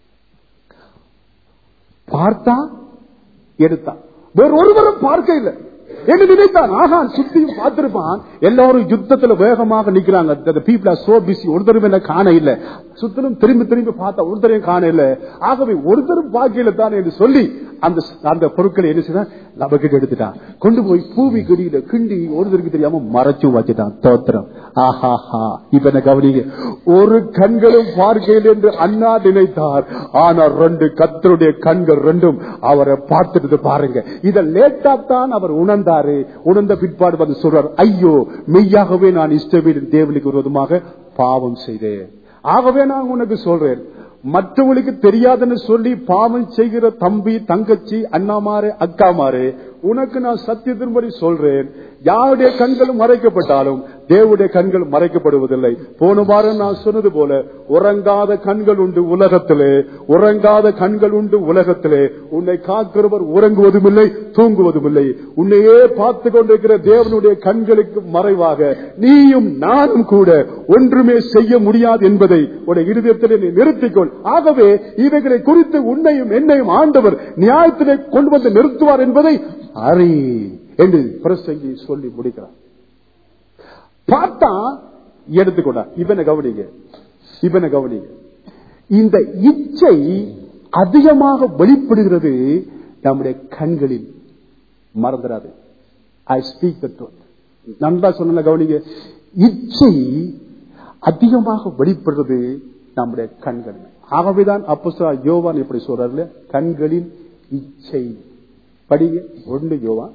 பார்த்தா எடுத்தான் வேற ஒருவரும் பார்க்க இல்லை என்று நினைத்தான் ஆகான் சுத்தியும் பார்த்திருப்பான் எல்லாரும் யுத்தத்துல வேகமாக நிக்கிறாங்க பீப்புள் ஆர் சோ பிஸி ஒருத்தரும் என்ன காண இல்ல சுத்தலும் திரும்பி திரும்பி பார்த்தா ஒருத்தரையும் காண இல்ல ஆகவே ஒருத்தரும் பாக்கியில தான் என்று சொல்லி அந்த அந்த பொருட்களை என்ன செய்தான் நமக்கு எடுத்துட்டான் கொண்டு போய் பூமி கடியில கிண்டி ஒருத்தருக்கு தெரியாம மறைச்சு வச்சுட்டான் தோத்திரம் ஆஹாஹா இப்ப என்ன கவனிங்க ஒரு கண்களும் பார்க்கையில் என்று அண்ணா நினைத்தார் ஆனா ரெண்டு கத்தருடைய கண்கள் ரெண்டும் அவரை பார்த்துட்டு பாருங்க இத லேட்டா தான் அவர் உணர்ந்தாரு உணர்ந்த பிற்பாடு வந்து சொல்றார் ஐயோ மெய்யாகவே நான் இஷ்டவீடு தேவனுக்கு விரோதமாக பாவம் செய்தேன் ஆகவே நான் உனக்கு சொல்றேன் மற்றவங்களுக்கு தெரியாதுன்னு சொல்லி பாவம் செய்கிற தம்பி தங்கச்சி அண்ணாமாரு அக்காமாரு உனக்கு நான் சத்தியத்தின்படி சொல்றேன் யாருடைய கண்களும் மறைக்கப்பட்டாலும் தேவடைய கண்கள் மறைக்கப்படுவதில்லை போன வாரம் நான் சொன்னது போல உறங்காத கண்கள் உண்டு உலகத்திலே உறங்காத கண்கள் உண்டு உலகத்திலே உன்னை காக்கிறவர் உறங்குவதும் இல்லை தூங்குவதும் இல்லை உன்னையே பார்த்து கொண்டிருக்கிற தேவனுடைய கண்களுக்கு மறைவாக நீயும் நானும் கூட ஒன்றுமே செய்ய முடியாது என்பதை உடைய இருதயத்திலே நீ நிறுத்திக்கொள் ஆகவே இவைகளை குறித்து உன்னையும் என்னையும் ஆண்டவர் நியாயத்திலே கொண்டு வந்து நிறுத்துவார் என்பதை அறி என்று பிரசங்கி சொல்லி முடிக்கிறார் பார்த்தா எடுத்துக்கொண்டா இவனை கவனிங்க இவனை கவனிங்க இந்த இச்சை அதிகமாக வெளிப்படுகிறது நம்முடைய கண்களில் மறந்துடாது ஐ ஸ்பீக் த ட்ரூத் நண்பா சொன்ன கவனிங்க இச்சை அதிகமாக வெளிப்படுறது நம்முடைய கண்கள் ஆகவேதான் அப்போ யோவான் எப்படி சொல்றாரு கண்களின் இச்சை படிங்க ஒன்று யோவான்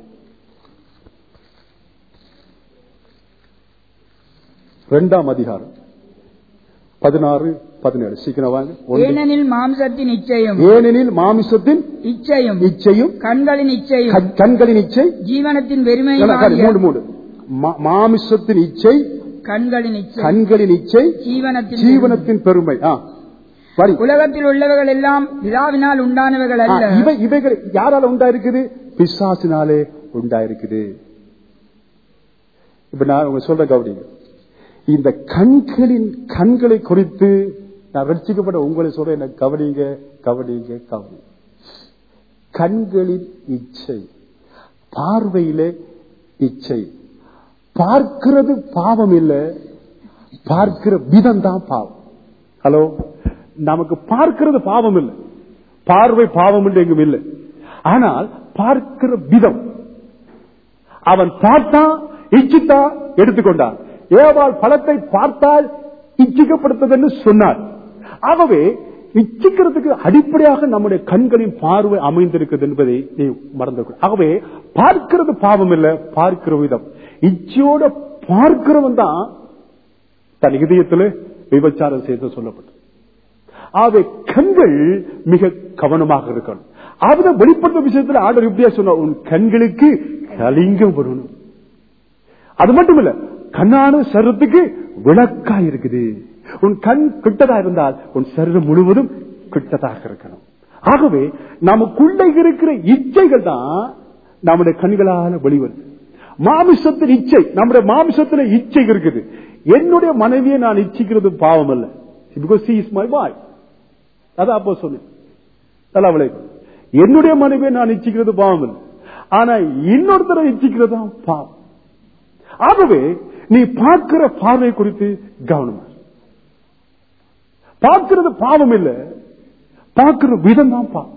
இரண்டாம் அதிகாரம் பதினாறு பதினேழு சீக்கிரம் வாங்க ஒன்று. ஏனெனில் மாம்சத்தின் இச்சையும் ஏனெனில் மாமிசத்தின் இச்சையும் இச்சையும் கண்களின் இச்சையும் கண்- கண்களின் இச்சை ஜீவனத்தின் இல்ல, பெருமையும் இல்ல, மூணு மூணு மா- மாமிசத்தின் இச்சை கண்களின் இச்சை கண்களின் இச்சை ஜீவனத்தின் ஜீவனத்தின் பெருமை ஆ. படி. உலகத்தில் உள்ளவர்கள் எல்லாம் பிதாவினால் உண்டானவர்கள் ஆ, அல்ல இவை இவைகள் யாரால உண்டாயிருக்குது பிசாசினாலே உண்டாயிருக்குது இப்ப நான் உங்க சொல்ற கவனிங்க இந்த கண்களின் கண்களை குறித்து நான் ரட்சிக்கப்பட்ட உங்களை சொல்ற என்ன கவனிங்க கவனிங்க கவனிங்க கண்களின் இச்சை பார்வையிலே இச்சை பார்க்கிறது பாவம் இல்ல பார்க்கிற விதம் தான் பாவம் ஹலோ நமக்கு பார்க்கிறது பாவம் இல்லை பார்வை பாவம் என்று எங்கும் இல்லை ஆனால் பார்க்கிற விதம் அவன் பார்த்தான் இச்சித்தா எடுத்துக்கொண்டான் ஏவாள் பழத்தை பார்த்தால் இச்சிக்கப்படுத்தது சொன்னார் ஆகவே இச்சிக்கிறதுக்கு அடிப்படையாக நம்முடைய கண்களின் பார்வை அமைந்திருக்கிறது என்பதை நீ மறந்து ஆகவே பார்க்கிறது பாவம் இல்ல பார்க்கிற விதம் இச்சையோட பார்க்கிறவன் தான் தன் இதயத்தில் விபச்சாரம் செய்து சொல்லப்பட்டது ஆகவே கண்கள் மிக கவனமாக இருக்கணும் அவரை வெளிப்படுத்த விஷயத்தில் ஆர்டர் இப்படியா சொன்ன உன் கண்களுக்கு கலிங்கம் வரணும் அது மட்டும் இல்ல கண்ணான சரீரத்துக்கு விளக்கா இருக்குது உன் கண் கிட்டதா இருந்தால் உன் சரீரம் முழுவதும் கிட்டதாக இருக்கணும் ஆகவே நமக்குள்ள இருக்கிற இச்சைகள் தான் நம்முடைய கண்களால வெளிவருது மாமிசத்தின் இச்சை நம்முடைய மாமிசத்துல இச்சை இருக்குது என்னுடைய மனைவியை நான் இச்சிக்கிறது பாவம் அல்ல because she is my boy அதான் அப்போ சொன்னேன் நல்லா விளைவு என்னுடைய மனைவியை நான் இச்சிக்கிறது பாவம் இல்லை ஆனா இன்னொருத்தரை இச்சிக்கிறது தான் பாவம் ஆகவே நீ பார்க்கிற பார்வை குறித்து கவனமா இரு. பார்க்கிறது பாவம் இல்ல பார்க்கிற விதம் தான் பாவம்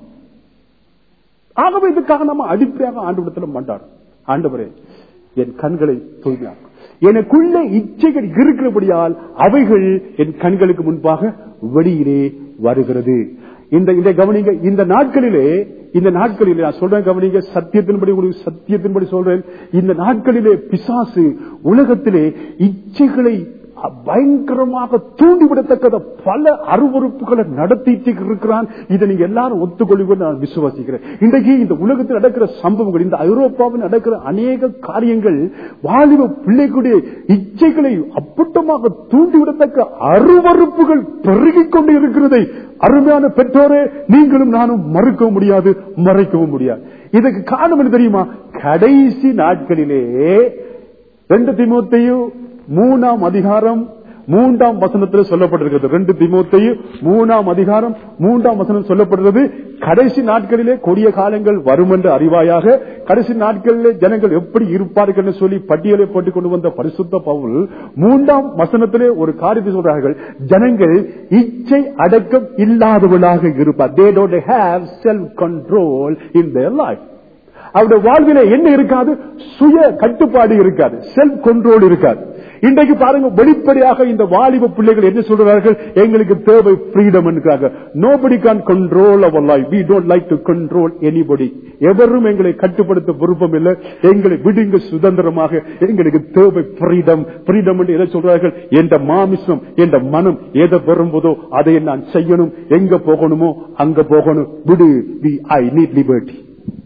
ஆகவே இதுக்காக நம்ம அடிப்படையாக ஆண்டு மாட்டாடும் ஆண்டவரே என் கண்களை தூய்மையாக்கும் எனக்குள்ள இச்சைகள் இருக்கிறபடியால் அவைகள் என் கண்களுக்கு முன்பாக வெளியிலே வருகிறது இந்த இந்த கவனிங்க இந்த நாட்களிலே இந்த நாட்களிலே நான் சொல்றேன் கவனிங்க சத்தியத்தின்படி உங்களுக்கு சத்தியத்தின்படி சொல்றேன் இந்த நாட்களிலே பிசாசு உலகத்திலே இச்சைகளை பயங்கரமாக தூண்டிவிடத்தக்கத பல அருவறுப்புகளை நடத்திட்டு இருக்கிறான் இதை நீங்க எல்லாரும் ஒத்துக்கொள்ளுங்க நான் விசுவாசிக்கிறேன் இன்றைக்கு இந்த உலகத்தில் நடக்கிற சம்பவங்கள் இந்த ஐரோப்பாவில் நடக்கிற அநேக காரியங்கள் வாலிப பிள்ளைகளுடைய இச்சைகளை அப்பட்டமாக தூண்டிவிடத்தக்க அருவறுப்புகள் பெருகிக் கொண்டு இருக்கிறதை அருமையான பெற்றோரே நீங்களும் நானும் மறுக்கவும் முடியாது மறைக்கவும் முடியாது இதுக்கு காரணம் என்ன தெரியுமா கடைசி நாட்களிலே ரெண்டு திமுத்தையும் மூணாம் அதிகாரம் மூன்றாம் வசனத்தில் சொல்லப்பட்டிருக்கிறது ரெண்டு திமுத்தையும் மூணாம் அதிகாரம் மூன்றாம் வசனம் சொல்லப்படுகிறது கடைசி நாட்களிலே கொடிய காலங்கள் வரும் என்று அறிவாயாக கடைசி நாட்களிலே ஜனங்கள் எப்படி இருப்பார்கள் என்று சொல்லி பட்டியலை போட்டுக் கொண்டு வந்த பரிசுத்த பவுல் மூன்றாம் வசனத்திலே ஒரு காரியத்தை சொல்றார்கள் ஜனங்கள் இச்சை அடக்கம் இல்லாதவர்களாக இருப்பார் they don't have self control in their life அவருடைய வாழ்வில என்ன இருக்காது சுய கட்டுப்பாடு இருக்காது செல்ஃப் கண்ட்ரோல் இருக்காது இன்றைக்கு பாருங்க வெளிப்படையாக இந்த வாலிப பிள்ளைகள் என்ன சொல்றார்கள் எங்களுக்கு தேவை ஃப்ரீடம் என்கிறாங்க nobody can control our life we don't like to control anybody எவரும் எங்களை கட்டுப்படுத்த விருப்பம் இல்லை எங்களை விடுங்க சுதந்திரமாக எங்களுக்கு தேவை ஃப்ரீடம் ஃப்ரீடம் என்று எதை சொல்றார்கள் என்ற மாமிசம் என்ற மனம் எதை விரும்புதோ அதை நான் செய்யணும் எங்க போகணுமோ அங்க போகணும் விடு we I need liberty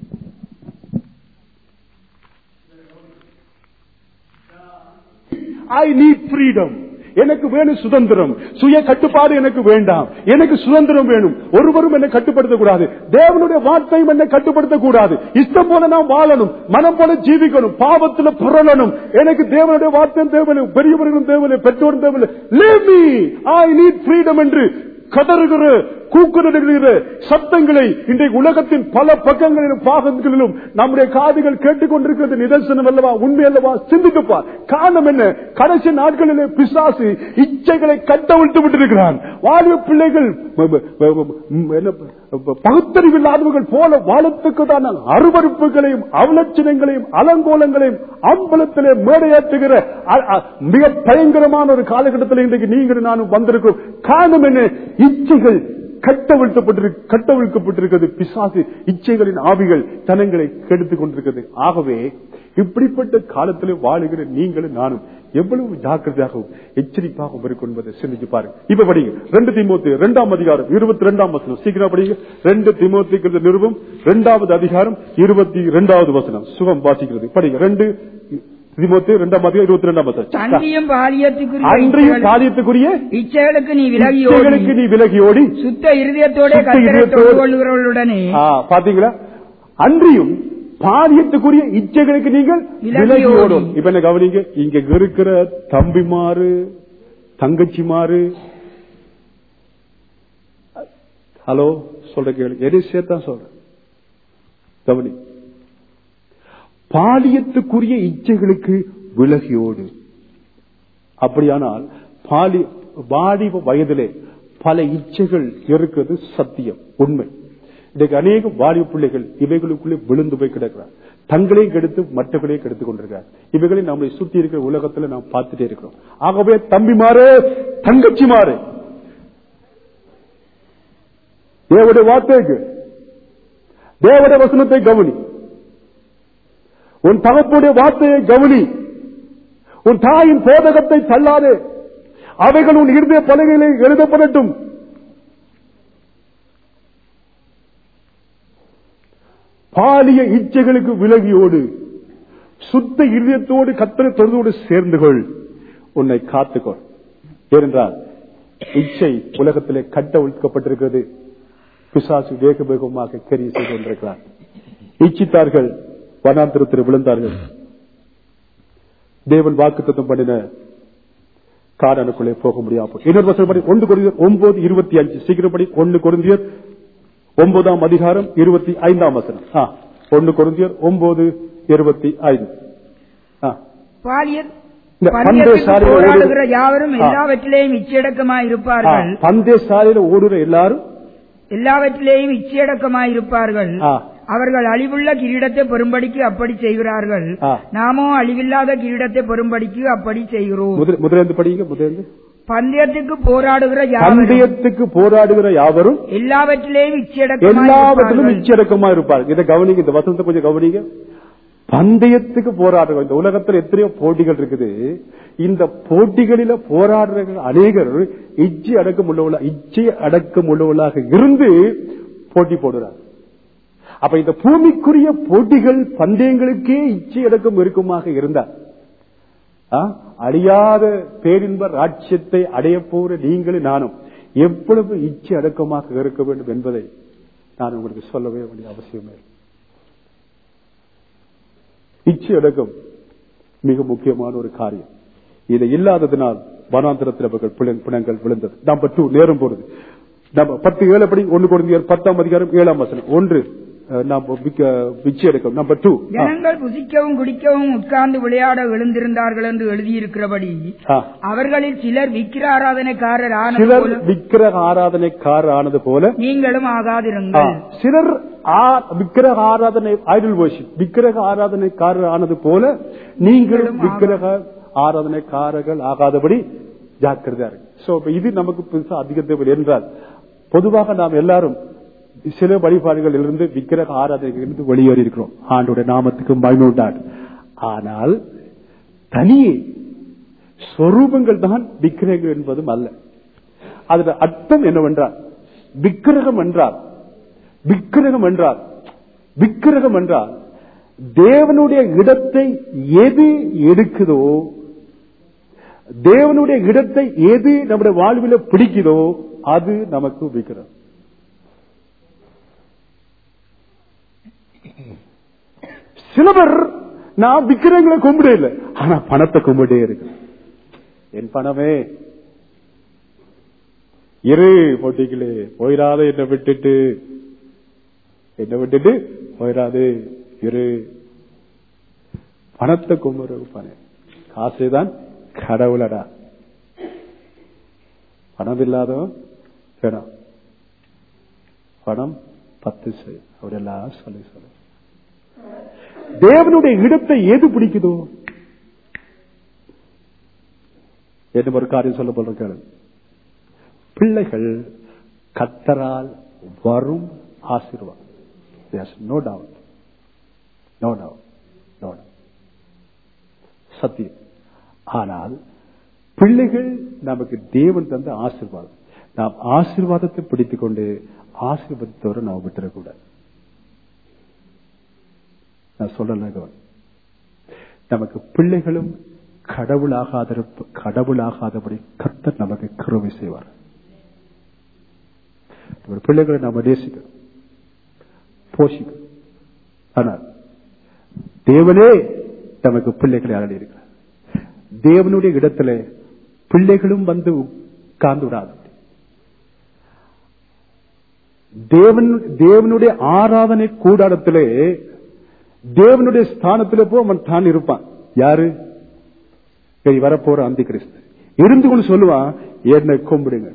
I need freedom எனக்கு வேணும் சுதந்திரம் சுய கட்டுப்பாடு எனக்கு வேண்டாம் எனக்கு சுதந்திரம் வேணும் ஒருவரும் என்னை கட்டுப்படுத்த கூடாது தேவனுடைய வார்த்தையும் என்னை கட்டுப்படுத்த கூடாது இஷ்டம் போல நான் வாழணும் மனம் போல ஜீவிக்கணும் பாவத்துல புரளணும் எனக்கு தேவனுடைய வார்த்தையும் தேவையில்லை பெரியவர்களும் தேவையில்லை பெற்றோரும் தேவையில்லை Leave me. I need freedom என்று கதறுகிற கூக்குரடுகிற சத்தங்களை இன்றைக்கு உலகத்தின் பல பக்கங்களிலும் பாகங்களிலும் நம்முடைய காதுகள் கேட்டுக்கொண்டிருக்கிறது நிதர்சனம் அல்லவா உண்மை அல்லவா சிந்தித்துப்பார் காரணம் என்ன கடைசி நாட்களிலே பிசாசு இச்சைகளை கட்டவிழ்த்து விட்டிருக்கிறான் வாழ்வு பிள்ளைகள் என்ன, பகுத்தறிவில்லாதவர்கள் போல வாழத்துக்குதான அருவறுப்புகளையும் அவலட்சணங்களையும் அலங்கோலங்களையும் அம்பலத்திலே மேடையாற்றுகிற அ- அ- மிக பயங்கரமான ஒரு காலகட்டத்தில் இன்றைக்கு நீங்கள் நானும் வந்திருக்கிறோம் காரணம் என்ன இச்சைகள் கட்டவிழ்த்தப்பட்டிரு கட்டவிழ்க்கப்பட்டிருக்கிறது பிசாசு இச்சைகளின் ஆவிகள் தனங்களை கெடுத்துக் கொண்டிருக்கிறது ஆகவே இப்படிப்பட்ட காலத்திலே வாழுகிற நீங்களும் நானும் எவ்வளவு ஜாக்கிரதையாகவும் எச்சரிப்பாகவும் இருக்கும் என்பதை சிந்திச்சு பாருங்க இப்ப படிங்க ரெண்டு திமுத்தி இரண்டாம் அதிகாரம் இருபத்தி ரெண்டாம் வசனம் சீக்கிரம் படிங்க ரெண்டு திமுத்தி நிருபம் இரண்டாவது அதிகாரம் இருபத்தி இரண்டாவது வசனம் சுகம் வாசிக்கிறது படிங்க ரெண்டு திமுத்தி இரண்டாம் அதிகாரம் இருபத்தி ரெண்டாம் வசனம் அன்றியும் பாலியத்துக்குரிய அன்றையும் இச்சைகள்- காரியத்துக்குரிய இச்சைகளுக்கு நீ விலகி இச்சைகளுக்கு ஓடி நீ விலகி ஓடி சுத்த இருதயத்தோட சுத்த கத்தரை இருதயத்தோடு- தொழுது கொள்கிறவர்களுடனே ஆ, பாத்தீங்களா அன்றியும் பாரியத்துக்குரிய இச்சைகளுக்கு நீங்கள் விலகி விலகி ஓடி. ஓடும் இப்ப என்ன கவனிங்க இங்க இருக்கிற தம்பிமாரு தங்கச்சிமாரு ஹலோ சொல்ற கேளு எது சேர்த்தான் சொல்றேன் கவனி பாலியத்துக்குரிய இச்சைகளுக்கு விலகியோடு அப்படியானால் பாலி வாலிப வயதிலே பல இச்சைகள் இருக்கிறது சத்தியம் உண்மை இன்றைக்கு அநேக வாலிப பிள்ளைகள் இவைகளுக்குள்ளே விழுந்து போய் கிடக்கிறார் தங்களையும் கெடுத்து மற்றவர்களையும் கெடுத்துக் கொண்டிருக்கிறார் இவைகளை நம்மளை சுத்தி இருக்கிற உலகத்துல நாம் பார்த்துட்டே இருக்கிறோம் ஆகவே தம்பிமாரு தங்கச்சிமாரு தேவடைய வார்த்தைக்கு தேவடைய வசனத்தை கவனி உன் தகப்புடைய வார்த்தையை கவனி உன் தாயின் போதகத்தை தள்ளாதே அவைகள் உன் இருதய பலகையிலே எழுதப்படட்டும் பாலிய இச்சைகளுக்கு விலகியோடு சுத்த இருதயத்தோடு கத்தனை தொழுதோடு சேர்ந்து கொள் உன்னை காத்துக்கொள் ஏனென்றால் இச்சை உலகத்திலே கட்ட ஒழுக்கப்பட்டிருக்கிறது பிசாசு வேக வேகமாக கரிய செய்து கொண்டிருக்கிறார் இச்சித்தார்கள் வனாந்திரத்தில் விழுந்தார்கள் தேவன் வாக்குத்தத்தம் பண்ணின காரனுக்குள்ளே போக முடியாது இன்னொரு வசனம் படி ஒன்று குருந்தியர் ஒன்பது இருபத்தி அஞ்சு சீக்கிரப்படி ஒன்று குருந்தியர் ஒன்பதாம் அதிகாரம் இருபத்தி ஐந்தாம் வசனம் ஆ, ஒன்று குருந்தியர் ஒன்பது இருபத்தி ஐந்து ஆ. பாலியல் இந்த பந்தயத்துக்கு பந்தய சாலையில் போராடுகிற ஓடுகிற- யாவரும் ஆ. எல்லாவற்றிலேயும் இச்சையடக்கமாய் ஆ, இருப்பார்கள் பந்தய சாலையில ஓடுற எல்லாரும் எல்லாவற்றிலேயும் இச்சையடக்கமாய் இருப்பார்கள் ஆ. அவர்கள் அழிவுள்ள கிரீடத்தை பெறும்படிக்கு அப்படி செய்கிறார்கள் ஆ. நாமோ அழிவில்லாத கிரீடத்தை பெறும்படிக்கு அப்படி செய்கிறோம் முதல் முதலேந்து படிங்க முதலேந்து பந்தயத்துக்கு போராடுகிற யாவரும் பந்தயத்துக்கு போராடுகிற யாவரும் எல்லாவற்றிலேயும் இச்சையடக்கமாய் எல்லாவற்றிலும் இருப்பார்கள். இச்சடக்கமா இருப்பார் இதை கவனிங்க இந்த வசனத்தை கொஞ்சம் கவனிங்க பந்தயத்துக்கு போராடுற இந்த உலகத்துல எத்தனையோ போட்டிகள் இருக்குது இந்த போட்டிகளில போராடுற அநேகர் இச்சை அடக்கம் உள்ளவள இச்சை அடக்கம் உள்ளவளாக இருந்து போட்டி போடுறார் அப்ப இந்த பூமிக்குரிய போட்டிகள் பந்தயங்களுக்கே இச்சை அடக்கம் இருக்குமாக இருந்தார் ஆ? அழியாத பேரின்ப ராட்சியத்தை அடைய போற நீங்களும் நானும் எவ்வளவு இச்சை அடக்கமாக இருக்க வேண்டும் என்பதை நான் உங்களுக்கு சொல்லவே வேண்டிய அவசியமே இல்லை. இச்சை அடக்கம் மிக முக்கியமான ஒரு காரியம் இது இல்லாததினால் வனாந்திரத்தில் அவர்கள் பிண- பிணங்கள் விழுந்தது நம்பர் டூ நேரம் போறது நம்ம பத்து ஏழு படி ஒன்று குழந்தையர் பத்தாம் அதிகாரம் ஏழாம் வசனம் ஒன்று அஹ், நாம் மிக்க- பிச்சை எடுக்கும் நம்பர் டூ ஜனங்கள் புசிக்கவும் குடிக்கவும் உட்கார்ந்து விளையாட எழுந்திருந்தார்கள் என்று எழுதியிருக்கிறபடி அவர்களில் சிலர் விக்கிர ஆராதனைக்காரர் ஆனது சிலர் போல விக்கிரக ஆராதனைக்காரர் ஆனது போல நீங்களும் ஆ, ஆகாதிருங்கள் சிலர் ஆ- விக்கிரக ஆராதனை ஐடல் worship விக்கிரக ஆராதனைக்காரர் ஆனது போல நீங்களும் விக்கிரக ஆராதனைக்காரர்கள் ஆகாதபடி ஜாக்கிரதையா இருக்கு சோ இப்ப இது நமக்கு புதுசா அதிக தேவை என்றால் பொதுவாக நாம் எல்லாரும் சில வழிபாடுகளில் இருந்து விக்கிரக ஆராதனையிலிருந்து வெளியேறி இருக்கிறோம் ஆண்டோட நாமத்துக்கு மகிழ்வுண்டாடு ஆனால் தனியே சொரூபங்கள் தான் விக்கிரகங்கள் என்பதும் அல்ல அதுல அர்த்தம் என்னவென்றால் விக்கிரகம் என்றால் விக்கிரகம் என்றால் விக்கிரகம் என்றால் தேவனுடைய இடத்தை எது எடுக்குதோ தேவனுடைய இடத்தை எது நம்முடைய வாழ்வில் பிடிக்குதோ அது நமக்கு விக்கிரகம் சில பேர் நான் விக்கிரங்களை கும்பிட இல்லை ஆனா பணத்தை கும்பிட்டே இருக்கு என் பணமே இரு போட்டிகளே போயிடாத என்னை விட்டுட்டு என்னை விட்டுட்டு போயிடாது இரு பணத்தை கும்பிடுறது பணம் காசுதான் கடவுளடா பணம் இல்லாதவன் வேணாம் பணம் பத்து செய் அவரெல்லாம் சொல்லி சொல்லு தேவனுடைய இடத்தை எது பிடிக்குதோ என்ன ஒரு காரியம் சொல்ல போல கேளு பிள்ளைகள் கத்தரால் வரும் ஆசீர்வாதம் no doubt no doubt no சத்தியம் ஆனால் பிள்ளைகள் நமக்கு தேவன் தந்த ஆசீர்வாதம் நாம் ஆசீர்வாதத்தை பிடித்துக் கொண்டு ஆசீர்வாதத்தோடு நாம் விட்டுறக்கூடாது நான் சொல்லல கவனம். நமக்கு பிள்ளைகளும் கடவுளாகாத கடவுளாகாதபடி கர்த்தர் நமக்கு கிருபை செய்வார் நம்ம பிள்ளைகளை நாம நேசிக்கணும் போஷிக்கணும் ஆனால் தேவனே நமக்கு பிள்ளைகளை அழகி இருக்கிறார் தேவனுடைய இடத்துல பிள்ளைகளும் வந்து உட்கார்ந்து விடாது தேவன் தேவனுடைய ஆராதனை கூடாரத்திலே தேவனுடைய ஸ்தானத்திலே போ அவன் தான் இருப்பான் யாரு இனி வரப்போற அந்தி கிறிஸ்து இருந்து கொண்டு சொல்லுவான் என்னை கும்பிடுங்க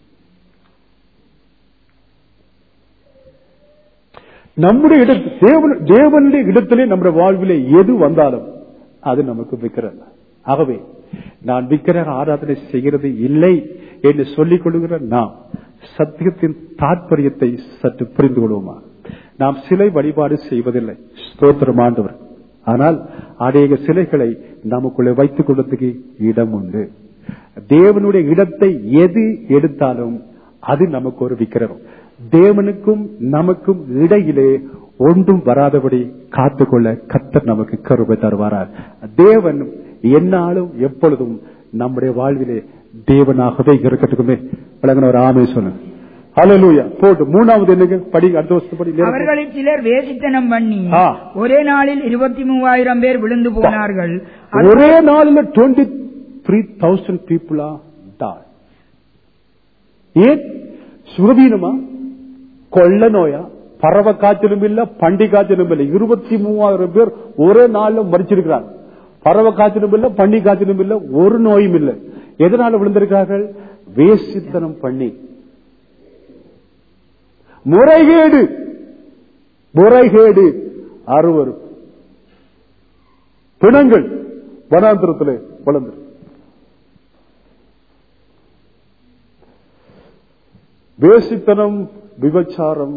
நம்முடைய இடத்து தேவன் தேவனுடைய இடத்திலே நம்முடைய வாழ்விலே எது வந்தாலும் அது நமக்கு விக்கிரக ஆகவே நான் விக்கிரக ஆராதனை செய்கிறது இல்லை என்று சொல்லிக் கொள்கிற நாம் சத்தியத்தின் தாற்பயத்தை சற்று புரிந்து கொள்வோமா நாம் சிலை வழிபாடு செய்வதில்லை ஸ்தோத்திரம் ஆண்டவர் ஆனால் அநேக சிலைகளை நமக்குள்ளே வைத்துக் கொள்வதற்கு இடம் உண்டு தேவனுடைய இடத்தை எது எடுத்தாலும் அது நமக்கு ஒரு விக்கிரகம் தேவனுக்கும் நமக்கும் இடையிலே ஒன்றும் வராதபடி காத்துக்கொள்ள கத்தர் நமக்கு கருவை தருவாரார் தேவன் என்னாலும் எப்பொழுதும் நம்முடைய வாழ்விலே தேவனாகவே இருக்கட்டுமே வழங்கின ஒரு ஆமை சொல்லுங்க ஹalleluya போட்டு மூணாவது என்னங்க படி அடுத்த வருஷம் படி நேரம் அவர்களில் சிலர் வேசித்தனம் பண்ணி ஆ. ஒரே நாளில் இருபத்தி மூவாயிரம் பேர் விழுந்து போனார்கள் அது- ஒரே நாளில் டுவெண்ட்டி த்ரீ தௌசண்ட் பீப்புளா டாய் ஏன் சுகவீனமா கொள்ள நோயா பறவை காய்ச்சலும் இல்ல பண்டி காய்ச்சலும் இல்ல இருபத்தி மூவாயிரம் பேர் ஒரே நாள்ல மறிச்சிருக்கிறாங்க பறவை காய்ச்சலும் இல்ல பண்டி காய்ச்சலும் இல்ல ஒரு நோயும் இல்ல எதனால விழுந்திருக்கார்கள் வேசித்தனம் பண்ணி முறைகேடு முறைகேடு அறுவரும் பிணங்கள் வனாந்திரத்திலே வளர்ந்து வேசித்தனம் விபச்சாரம்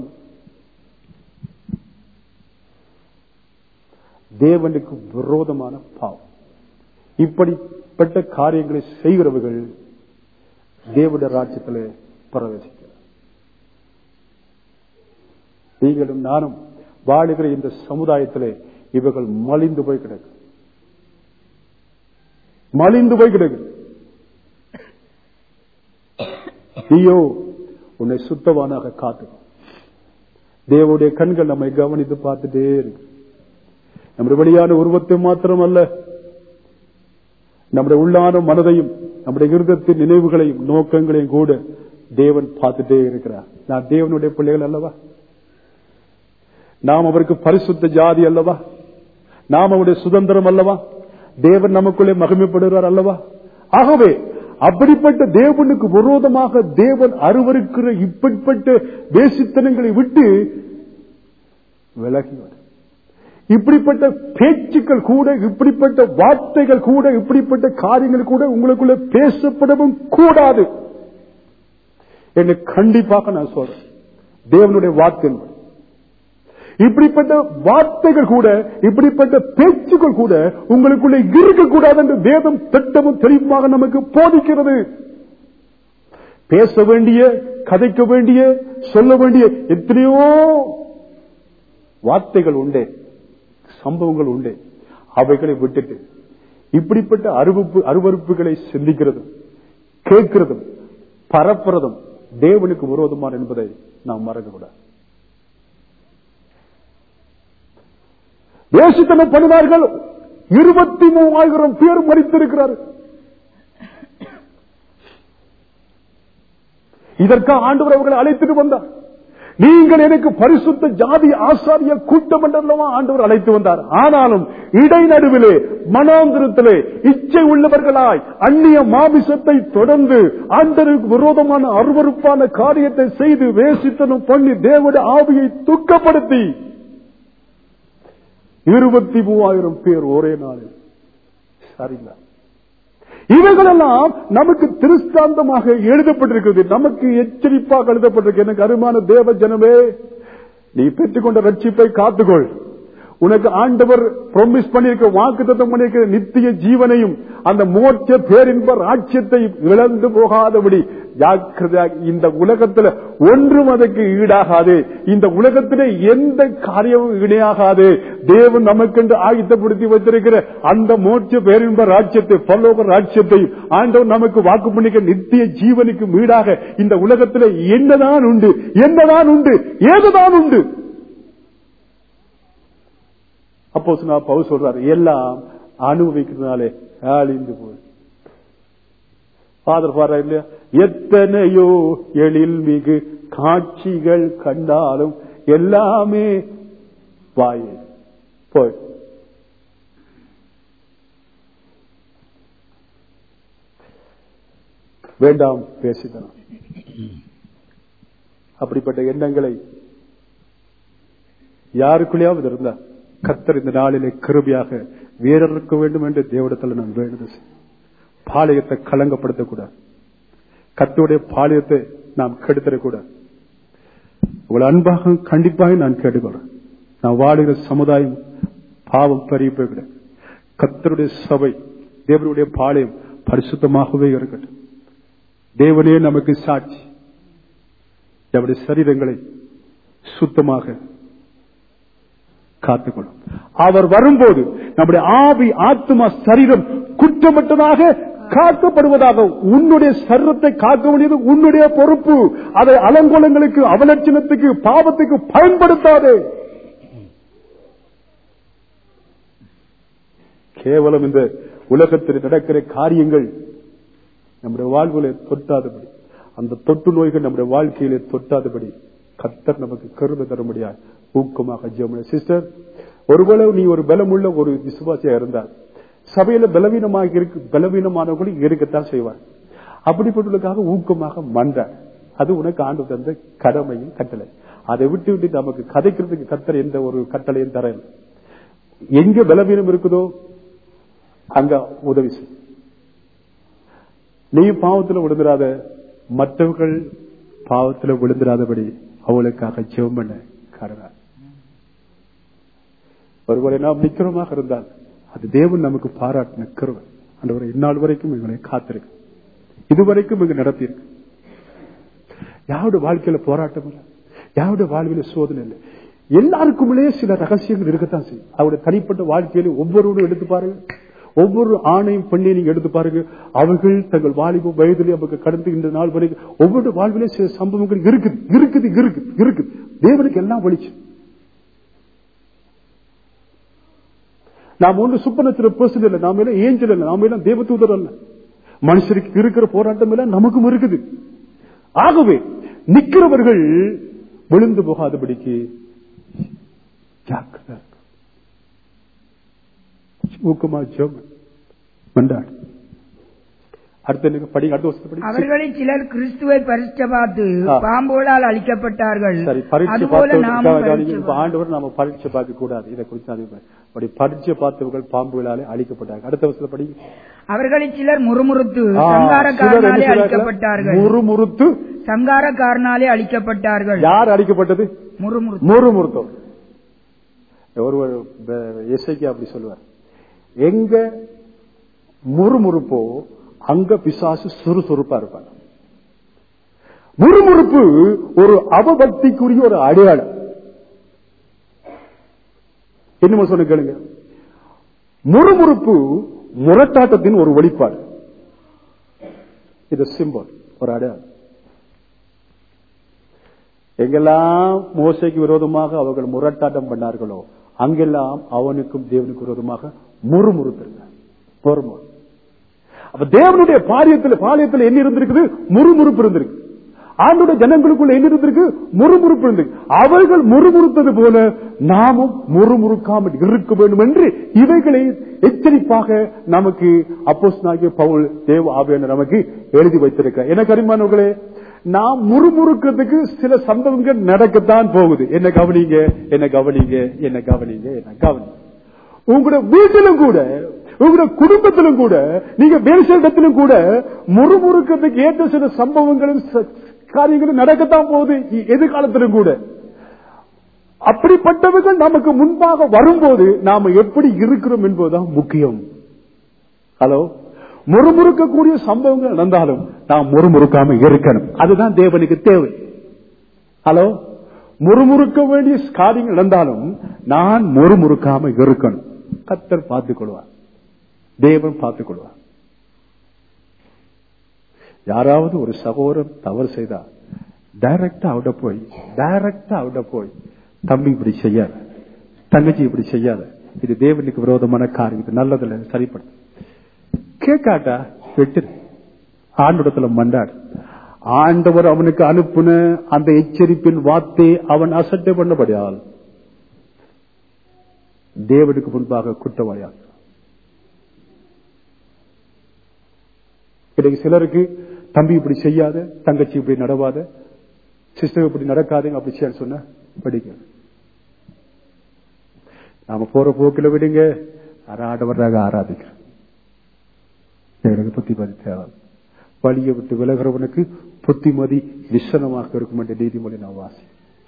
தேவனுக்கு விரோதமான பாவம் இப்படிப்பட்ட காரியங்களை செய்கிறவர்கள் தேவனுடைய ராஜ்யத்திலே பிரவேசிக்கிறார் நீங்களும் நானும் வாழுகிற இந்த சமுதாயத்திலே இவர்கள் மலிந்து போய் கிடக்கு மலிந்து போய் கிடக்கு ஐயோ உன்னை சுத்தவானாக காத்து தேவனுடைய கண்கள் நம்மை கவனித்து பார்த்துட்டே இருக்கு நம்முடைய வெளியான உருவத்தை மாத்திரமல்ல நம்முடைய உள்ளான மனதையும் நம்முடைய இருதத்தின் நினைவுகளையும் நோக்கங்களையும் கூட தேவன் பார்த்துட்டே இருக்கிறார் நான் தேவனுடைய பிள்ளைகள் அல்லவா நாம் அவருக்கு பரிசுத்த ஜாதி அல்லவா நாம் அவருடைய சுதந்திரம் அல்லவா தேவன் நமக்குள்ளே மகிமைப்படுகிறார் அல்லவா ஆகவே அப்படிப்பட்ட தேவனுக்கு விரோதமாக தேவன் அருவருக்கிற இப்படிப்பட்ட தேசித்தனங்களை விட்டு விலகிவார் இப்படிப்பட்ட பேச்சுக்கள் கூட இப்படிப்பட்ட வார்த்தைகள் கூட இப்படிப்பட்ட காரியங்கள் கூட உங்களுக்குள்ள பேசப்படவும் கூடாது என்று கண்டிப்பாக நான் சொல்றேன் தேவனுடைய வார்த்தை என்பது. இப்படிப்பட்ட வார்த்தைகள் கூட இப்படிப்பட்ட பேச்சுக்கள் கூட உங்களுக்குள்ளே இருக்கக்கூடாது என்று வேதம் திட்டமும் தெளிவாக நமக்கு போதிக்கிறது பேச வேண்டிய கதைக்க வேண்டிய சொல்ல வேண்டிய எத்தனையோ வார்த்தைகள் உண்டே சம்பவங்கள் உண்டே அவைகளை விட்டுட்டு இப்படிப்பட்ட அருவப்பு அருவறுப்புகளை சிந்திக்கிறதும் கேட்கிறதும் பரப்புறதும் தேவனுக்கு விரோதமான என்பதை நாம் மறக்கக்கூடாது வேசித்தனம் பண்ணினார்கள் இருபத்தி மூவாயிரம் பேர் மறித்திருக்கிறார்கள் இதற்காக ஆண்டவர் அவர்களை அழைத்துட்டு வந்தார் நீங்கள் எனக்கு பரிசுத்த ஜாதி ஆசாரிய கூட்டம் என்றல்லவா ஆண்டவர் அழைத்து வந்தார் ஆனாலும் இடைநடுவிலே மனாந்திரத்திலே இச்சை உள்ளவர்களாய் அந்நிய மாமிசத்தை தொடர்ந்து ஆண்டருக்கு விரோதமான அருவருப்பான காரியத்தை செய்து வேசித்தனம் பண்ணி தேவடைய ஆவியை துக்கப்படுத்தி இருபத்தி மூவாயிரம் பேர் ஒரே நாளில் சரிங்களா இவைகளெல்லாம் நமக்கு திருஷ்டாந்தமாக எழுதப்பட்டிருக்கிறது நமக்கு எச்சரிப்பாக எழுதப்பட்டிருக்கு எனக்கு அருமான தேவ ஜனமே நீ பெற்றுக்கொண்ட ரட்சிப்பை காத்துக்கொள் உனக்கு ஆண்டவர் ப்ரொமிஸ் பண்ணிருக்க வாக்கு தத்தம் பண்ணிருக்கிற நித்திய ஜீவனையும் அந்த மோட்ச பேரின்ப ராட்சியத்தை இழந்து போகாதபடி ஜாக்கிரதையாக இந்த உலகத்துல ஒன்றும் அதற்கு ஈடாகாது இந்த உலகத்திலே எந்த காரியமும் இணையாகாது தேவன் நமக்கென்று ஆயுத்தப்படுத்தி வைத்திருக்கிற அந்த மோட்ச பேரின்ப ராட்சியத்தை பல்லோக ராட்சியத்தையும் ஆண்டவர் நமக்கு வாக்கு பண்ணிக்க நித்திய ஜீவனுக்கு ஈடாக இந்த உலகத்திலே என்னதான் உண்டு என்னதான் உண்டு ஏதுதான் உண்டு அப்போ நான் பவு சொல்றாரு எல்லாம் அனுபவிக்கிறதுனாலே அழிந்து போய் ஃபாதர் பாரு இல்லையா எத்தனையோ எழில் மிகு காட்சிகள் கண்டாலும் எல்லாமே வாய் போய் வேண்டாம் பேசிதனம் அப்படிப்பட்ட எண்ணங்களை யாருக்குள்ளேயாவது இருந்தா கத்தர் இந்த நாளிலே கிருபியாக வீரருக்கு வேண்டும் என்று தேவடத்தில் நான் வேண்டுதல் செய்கிறேன். பாளையத்தை கலங்கப்படுத்தக்கூடாது கத்தோடைய பாளையத்தை நாம் கெடுத்துடக்கூடாது உங்கள் அன்பாக கண்டிப்பாக நான் கேட்டுக்கொள்றேன் நான் வாழுகிற சமுதாயம் பாவம் பறிப்பு கிடையாது கத்தருடைய சபை தேவனுடைய பாளையம் பரிசுத்தமாகவே இருக்கட்டும் தேவனே நமக்கு சாட்சி நம்முடைய சரீரங்களை சுத்தமாக காத்துக்கொள்ளும் அவர் வரும்போது நம்முடைய ஆவி ஆத்மா சரீரம் குற்றமற்றதாக காக்கப்படுவதாக உன்னுடைய சரீரத்தை காக்க வேண்டியது உன்னுடைய பொறுப்பு அதை அலங்கோலங்களுக்கு அவலட்சணத்துக்கு பாவத்துக்கு பயன்படுத்தாதே கேவலம் இந்த உலகத்தில் நடக்கிற காரியங்கள் நம்முடைய வாழ்விலே தொட்டாதபடி அந்த தொட்டு நோய்கள் நம்முடைய வாழ்க்கையிலே தொட்டாதபடி கத்தர் நமக்கு கருத தர முடியாது ஊக்கமாக ஜெபம் சிஸ்டர் ஒருவேளை நீ ஒரு பலமுள்ள ஒரு விசுவாசியா இருந்தால் சபையில பலவீனமாக இருக்கு பலவீனமானவர்களும் இருக்கத்தான் செய்வார் அப்படிப்பட்டவர்களுக்காக ஊக்கமாக மன்ற அது உனக்கு ஆண்டு தந்த கடமையும் கட்டளை அதை விட்டு விட்டு நமக்கு கதைக்கிறதுக்கு கத்தர் எந்த ஒரு கட்டளையும் தர எங்க பலவீனம் இருக்குதோ அங்க உதவி செய் நீ பாவத்துல விழுந்துடாத மற்றவர்கள் பாவத்துல விழுந்துடாதபடி அவளுக்காக ஜெபம் பண்ண காரணம் ஒருவரை நாம் நிக்கிறோமாக இருந்தால் அது தேவன் நமக்கு பாராட்டின கருவன் அந்த இந்நாள் வரைக்கும் எங்களை காத்திருக்கு இதுவரைக்கும் இங்கு நடத்தியிருக்கு யாருடைய வாழ்க்கையில போராட்டம் இல்லை யாருடைய வாழ்வில சோதனை இல்லை எல்லாருக்குள்ளே சில ரகசியங்கள் இருக்கத்தான் செய்யும் அவருடைய தனிப்பட்ட வாழ்க்கையில ஒவ்வொருவரும் எடுத்து பாருங்க ஒவ்வொரு ஆணையும் பெண்ணையும் நீங்க எடுத்து பாருங்க அவர்கள் தங்கள் வாலிப வயதிலே நமக்கு கடந்து இந்த நாள் வரைக்கும் ஒவ்வொரு வாழ்விலே சில சம்பவங்கள் இருக்குது இருக்குது இருக்குது இருக்குது தேவனுக்கு எல்லாம் வலிச்சு நாம் ஒன்று சுப்பனத்திர பர்சன் இல்லை நாம எல்லாம் ஏஞ்சல் இல்லை நாம எல்லாம் தேவதூதர் அல்ல மனுஷருக்கு இருக்கிற போராட்டம் எல்லாம் நமக்கும் இருக்குது ஆகவே நிக்கிறவர்கள் விழுந்து போகாதபடிக்கு ஜாக்கிரதை ஊக்கமா ஜோம் மண்டாடு அடுத்த என்ன படி அடுத்த வருஷத்தை படி அவர்களில் சிலர் கிறிஸ்துவை பரிச்ச பார்த்து ஆ. பாம்போலால் அழிக்கப்பட்டார்கள் சரி பரீட்சை அதுபோல பார்த்தவர்கள் நாமும் கவனிங்க, பரீட்சை இப்ப ஆண்டவர் நாம பரீட்சை பார்க்க கூடாது இதை குறித்து அது அப்படி பரீட்சை பார்த்தவர்கள் பாம்புகளாலே அழிக்கப்பட்டாங்க அடுத்த வருஷத்துல படி அவர்களில் சிலர் முறுமுறுத்து ஆ, சிலர் சங்காரக்காரனாலே என்ன செய்றார்கள்? அழிக்கப்பட்டார்கள் முறுமுறுத்து சங்காரக்காரனாலே அழிக்கப்பட்டார்கள் யார் அழிக்கப்பட்டது முறுமுறுத்து முறுமுறுத்தம் ஒருவர் எஸ்ஐக்கு அப்படி சொல்லுவார் எங்க முறுமுறுப்போ அங்க பிசாசு சுறுசுறுப்பா இருப்பாங்க முறுமுறுப்பு ஒரு அவபக்திக்குரிய ஒரு அடையாளம் என்னமோ சொல்லு கேளுங்க முறுமுறுப்பு முரட்டாட்டத்தின் ஒரு வெளிப்பாடு இது சிம்பல் ஒரு அடையாளம் எங்கெல்லாம் மோசைக்கு விரோதமாக அவர்கள் முரட்டாட்டம் பண்ணார்களோ அங்கெல்லாம் அவனுக்கும் தேவனுக்கு விரோதமாக முறுமுறுத்திருந்தார் முறுமுறு அப்ப தேவனுடைய பாரியத்தில் பாளையத்தில் என்ன இருந்திருக்குது முறுமுறுப்பு இருந்திருக்கு ஆண்டுடைய ஜனங்களுக்குள்ள என்ன இருந்திருக்கு முறுமுறுப்பு இருந்திருக்கு அவர்கள் முறுமுறுத்தது போல நாமும் முறுமுறுக்காமல் இருக்க வேண்டும் என்று இவைகளை எச்சரிப்பாக நமக்கு அப்போஸ் பவுல் தேவ ஆவியான நமக்கு எழுதி வைத்திருக்க என கரிமானவர்களே நாம் முறுமுறுக்கிறதுக்கு சில சம்பவங்கள் நடக்கத்தான் போகுது என்ன கவனிங்க என்ன கவனிங்க என்ன கவனிங்க என்ன கவனிங்க உங்களோட வீட்டிலும் கூட உங்களோட குடும்பத்திலும் கூட நீங்க வேறு சில இடத்திலும் கூட முறுமுறுக்கிறதுக்கு ஏற்ற சில சம்பவங்களும் ச- காரியங்களும் நடக்கத்தான் போகுது இ- எதிர்காலத்திலும் கூட அப்படிப்பட்டவர்கள் நமக்கு முன்பாக வரும்போது நாம எப்படி இருக்கிறோம் என்பதுதான் முக்கியம் ஹலோ முறுமுறுக்கக்கூடிய சம்பவங்கள் நடந்தாலும் நாம் முறுமுறுக்காம இருக்கணும் அதுதான் தேவனுக்கு தேவை ஹலோ முறுமுறுக்க வேண்டிய காரியங்கள் நடந்தாலும் நான் முறுமுறுக்காம இருக்கணும் கத்தர் பார்த்துக் கொள்வார் தேவன் பார்த்துக் கொள்வார் யாராவது ஒரு சகோதரன் தவறு செய்தா டைரக்டா அவட போய் டைரக்டா அவட போய் தம்பி இப்படி செய்யாத தங்கச்சி இப்படி செய்யாத இது தேவனுக்கு விரோதமான காரியம் இது நல்லதில்லை சரிப்படும் கேட்காட்டா வெட்டு ஆண்டோடத்துல மண்டாடு ஆண்டவர் அவனுக்கு அனுப்புன அந்த எச்சரிப்பின் வார்த்தை அவன் அசட்டை பண்ணபடியால் தேவனுக்கு முன்பாக குற்றவாளியாக இன்னைக்கு சிலருக்கு தம்பி இப்படி செய்யாத தங்கச்சி இப்படி நடவாத சிஸ்டர் இப்படி நடக்காதுங்க அப்படி செய்ய சொன்ன படிக்க நாம போற போக்கில விடுங்க ஆடவராக ஆராதிக்கிறோம் எனக்கு புத்திமதி தேவை வழியை விட்டு விலகிறவனுக்கு புத்திமதி நிச்சனமாக இருக்கும் என்ற நீதிமொழி நான் வாசி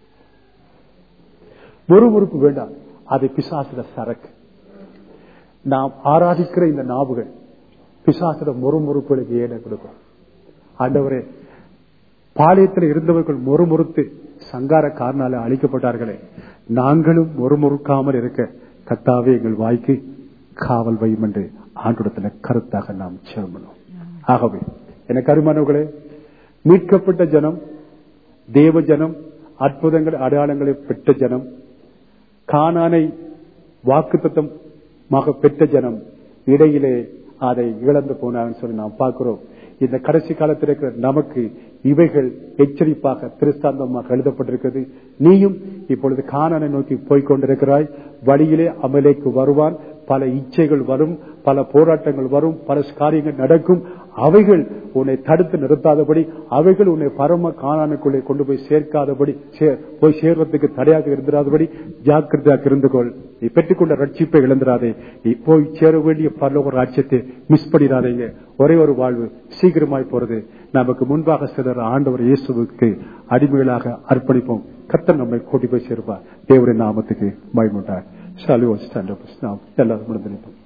முறுமுறுப்பு வேண்டாம் அது பிசாசுல சரக்கு நாம் ஆராதிக்கிற இந்த நாவுகள் பிசாசுல முறுமுறுப்புகளுக்கு ஏன கொடுக்கும் ஆண்டவரே பாளையத்தில் இருந்தவர்கள் முறுமுறுத்து சங்கார காரணால அழிக்கப்பட்டார்களே நாங்களும் முறுமுறுக்காமல் இருக்க கத்தாவே எங்கள் வாய்க்கு காவல் வையும் என்று ஆண்டுடத்துல கருத்தாக நாம் சேர்மணும் ஆகவே எனக்கு அருமானவர்களே மீட்கப்பட்ட ஜனம் தேவ ஜனம் அற்புதங்கள் அடையாளங்களை பெற்ற ஜனம் கானானை வாக்குத்தத்தமாக பெற்ற ஜனம் இடையிலே அதை இழந்து போனான்னு சொல்லி நாம் பார்க்கிறோம் இந்த கடைசி காலத்தில் இருக்கிற நமக்கு இவைகள் எச்சரிப்பாக திருஸ்தாந்தமாக எழுதப்பட்டிருக்கிறது நீயும் இப்பொழுது கானானை நோக்கி போய்க் கொண்டிருக்கிறாய் வழியிலே அமலேக்கு வருவான் பல இச்சைகள் வரும் பல போராட்டங்கள் வரும் பல காரியங்கள் நடக்கும் அவைகள் உன்னை தடுத்து நிறுத்தாதபடி அவைகள் உன்னை பரம காணானுக்குள்ளே கொண்டு போய் சேர்க்காதபடி சே- போய் சேர்வதற்கு தடையாக இருந்திராதபடி ஜாக்கிரதையாக இருந்து கொள் நீ பெற்றுக்கொண்ட ரட்சிப்பை இழந்துடாதே நீ போய் சேர வேண்டிய பரலோக ராட்சியத்தை மிஸ் பண்ணிடாதீங்க ஒரே ஒரு வாழ்வு சீக்கிரமாய் போறது நமக்கு முன்பாக சிலர் ஆண்டவர் இயேசுவுக்கு அடிமைகளாக அர்ப்பணிப்போம் கர்த்தர் நம்மை கூட்டி போய் சேர்ப்பார் தேவரின் நாமத்துக்கு பயமுண்டார் ஷாலு ஸ்டாண்ட் அப் நாம் எல்லாரும் முடிந்து நிற்போம்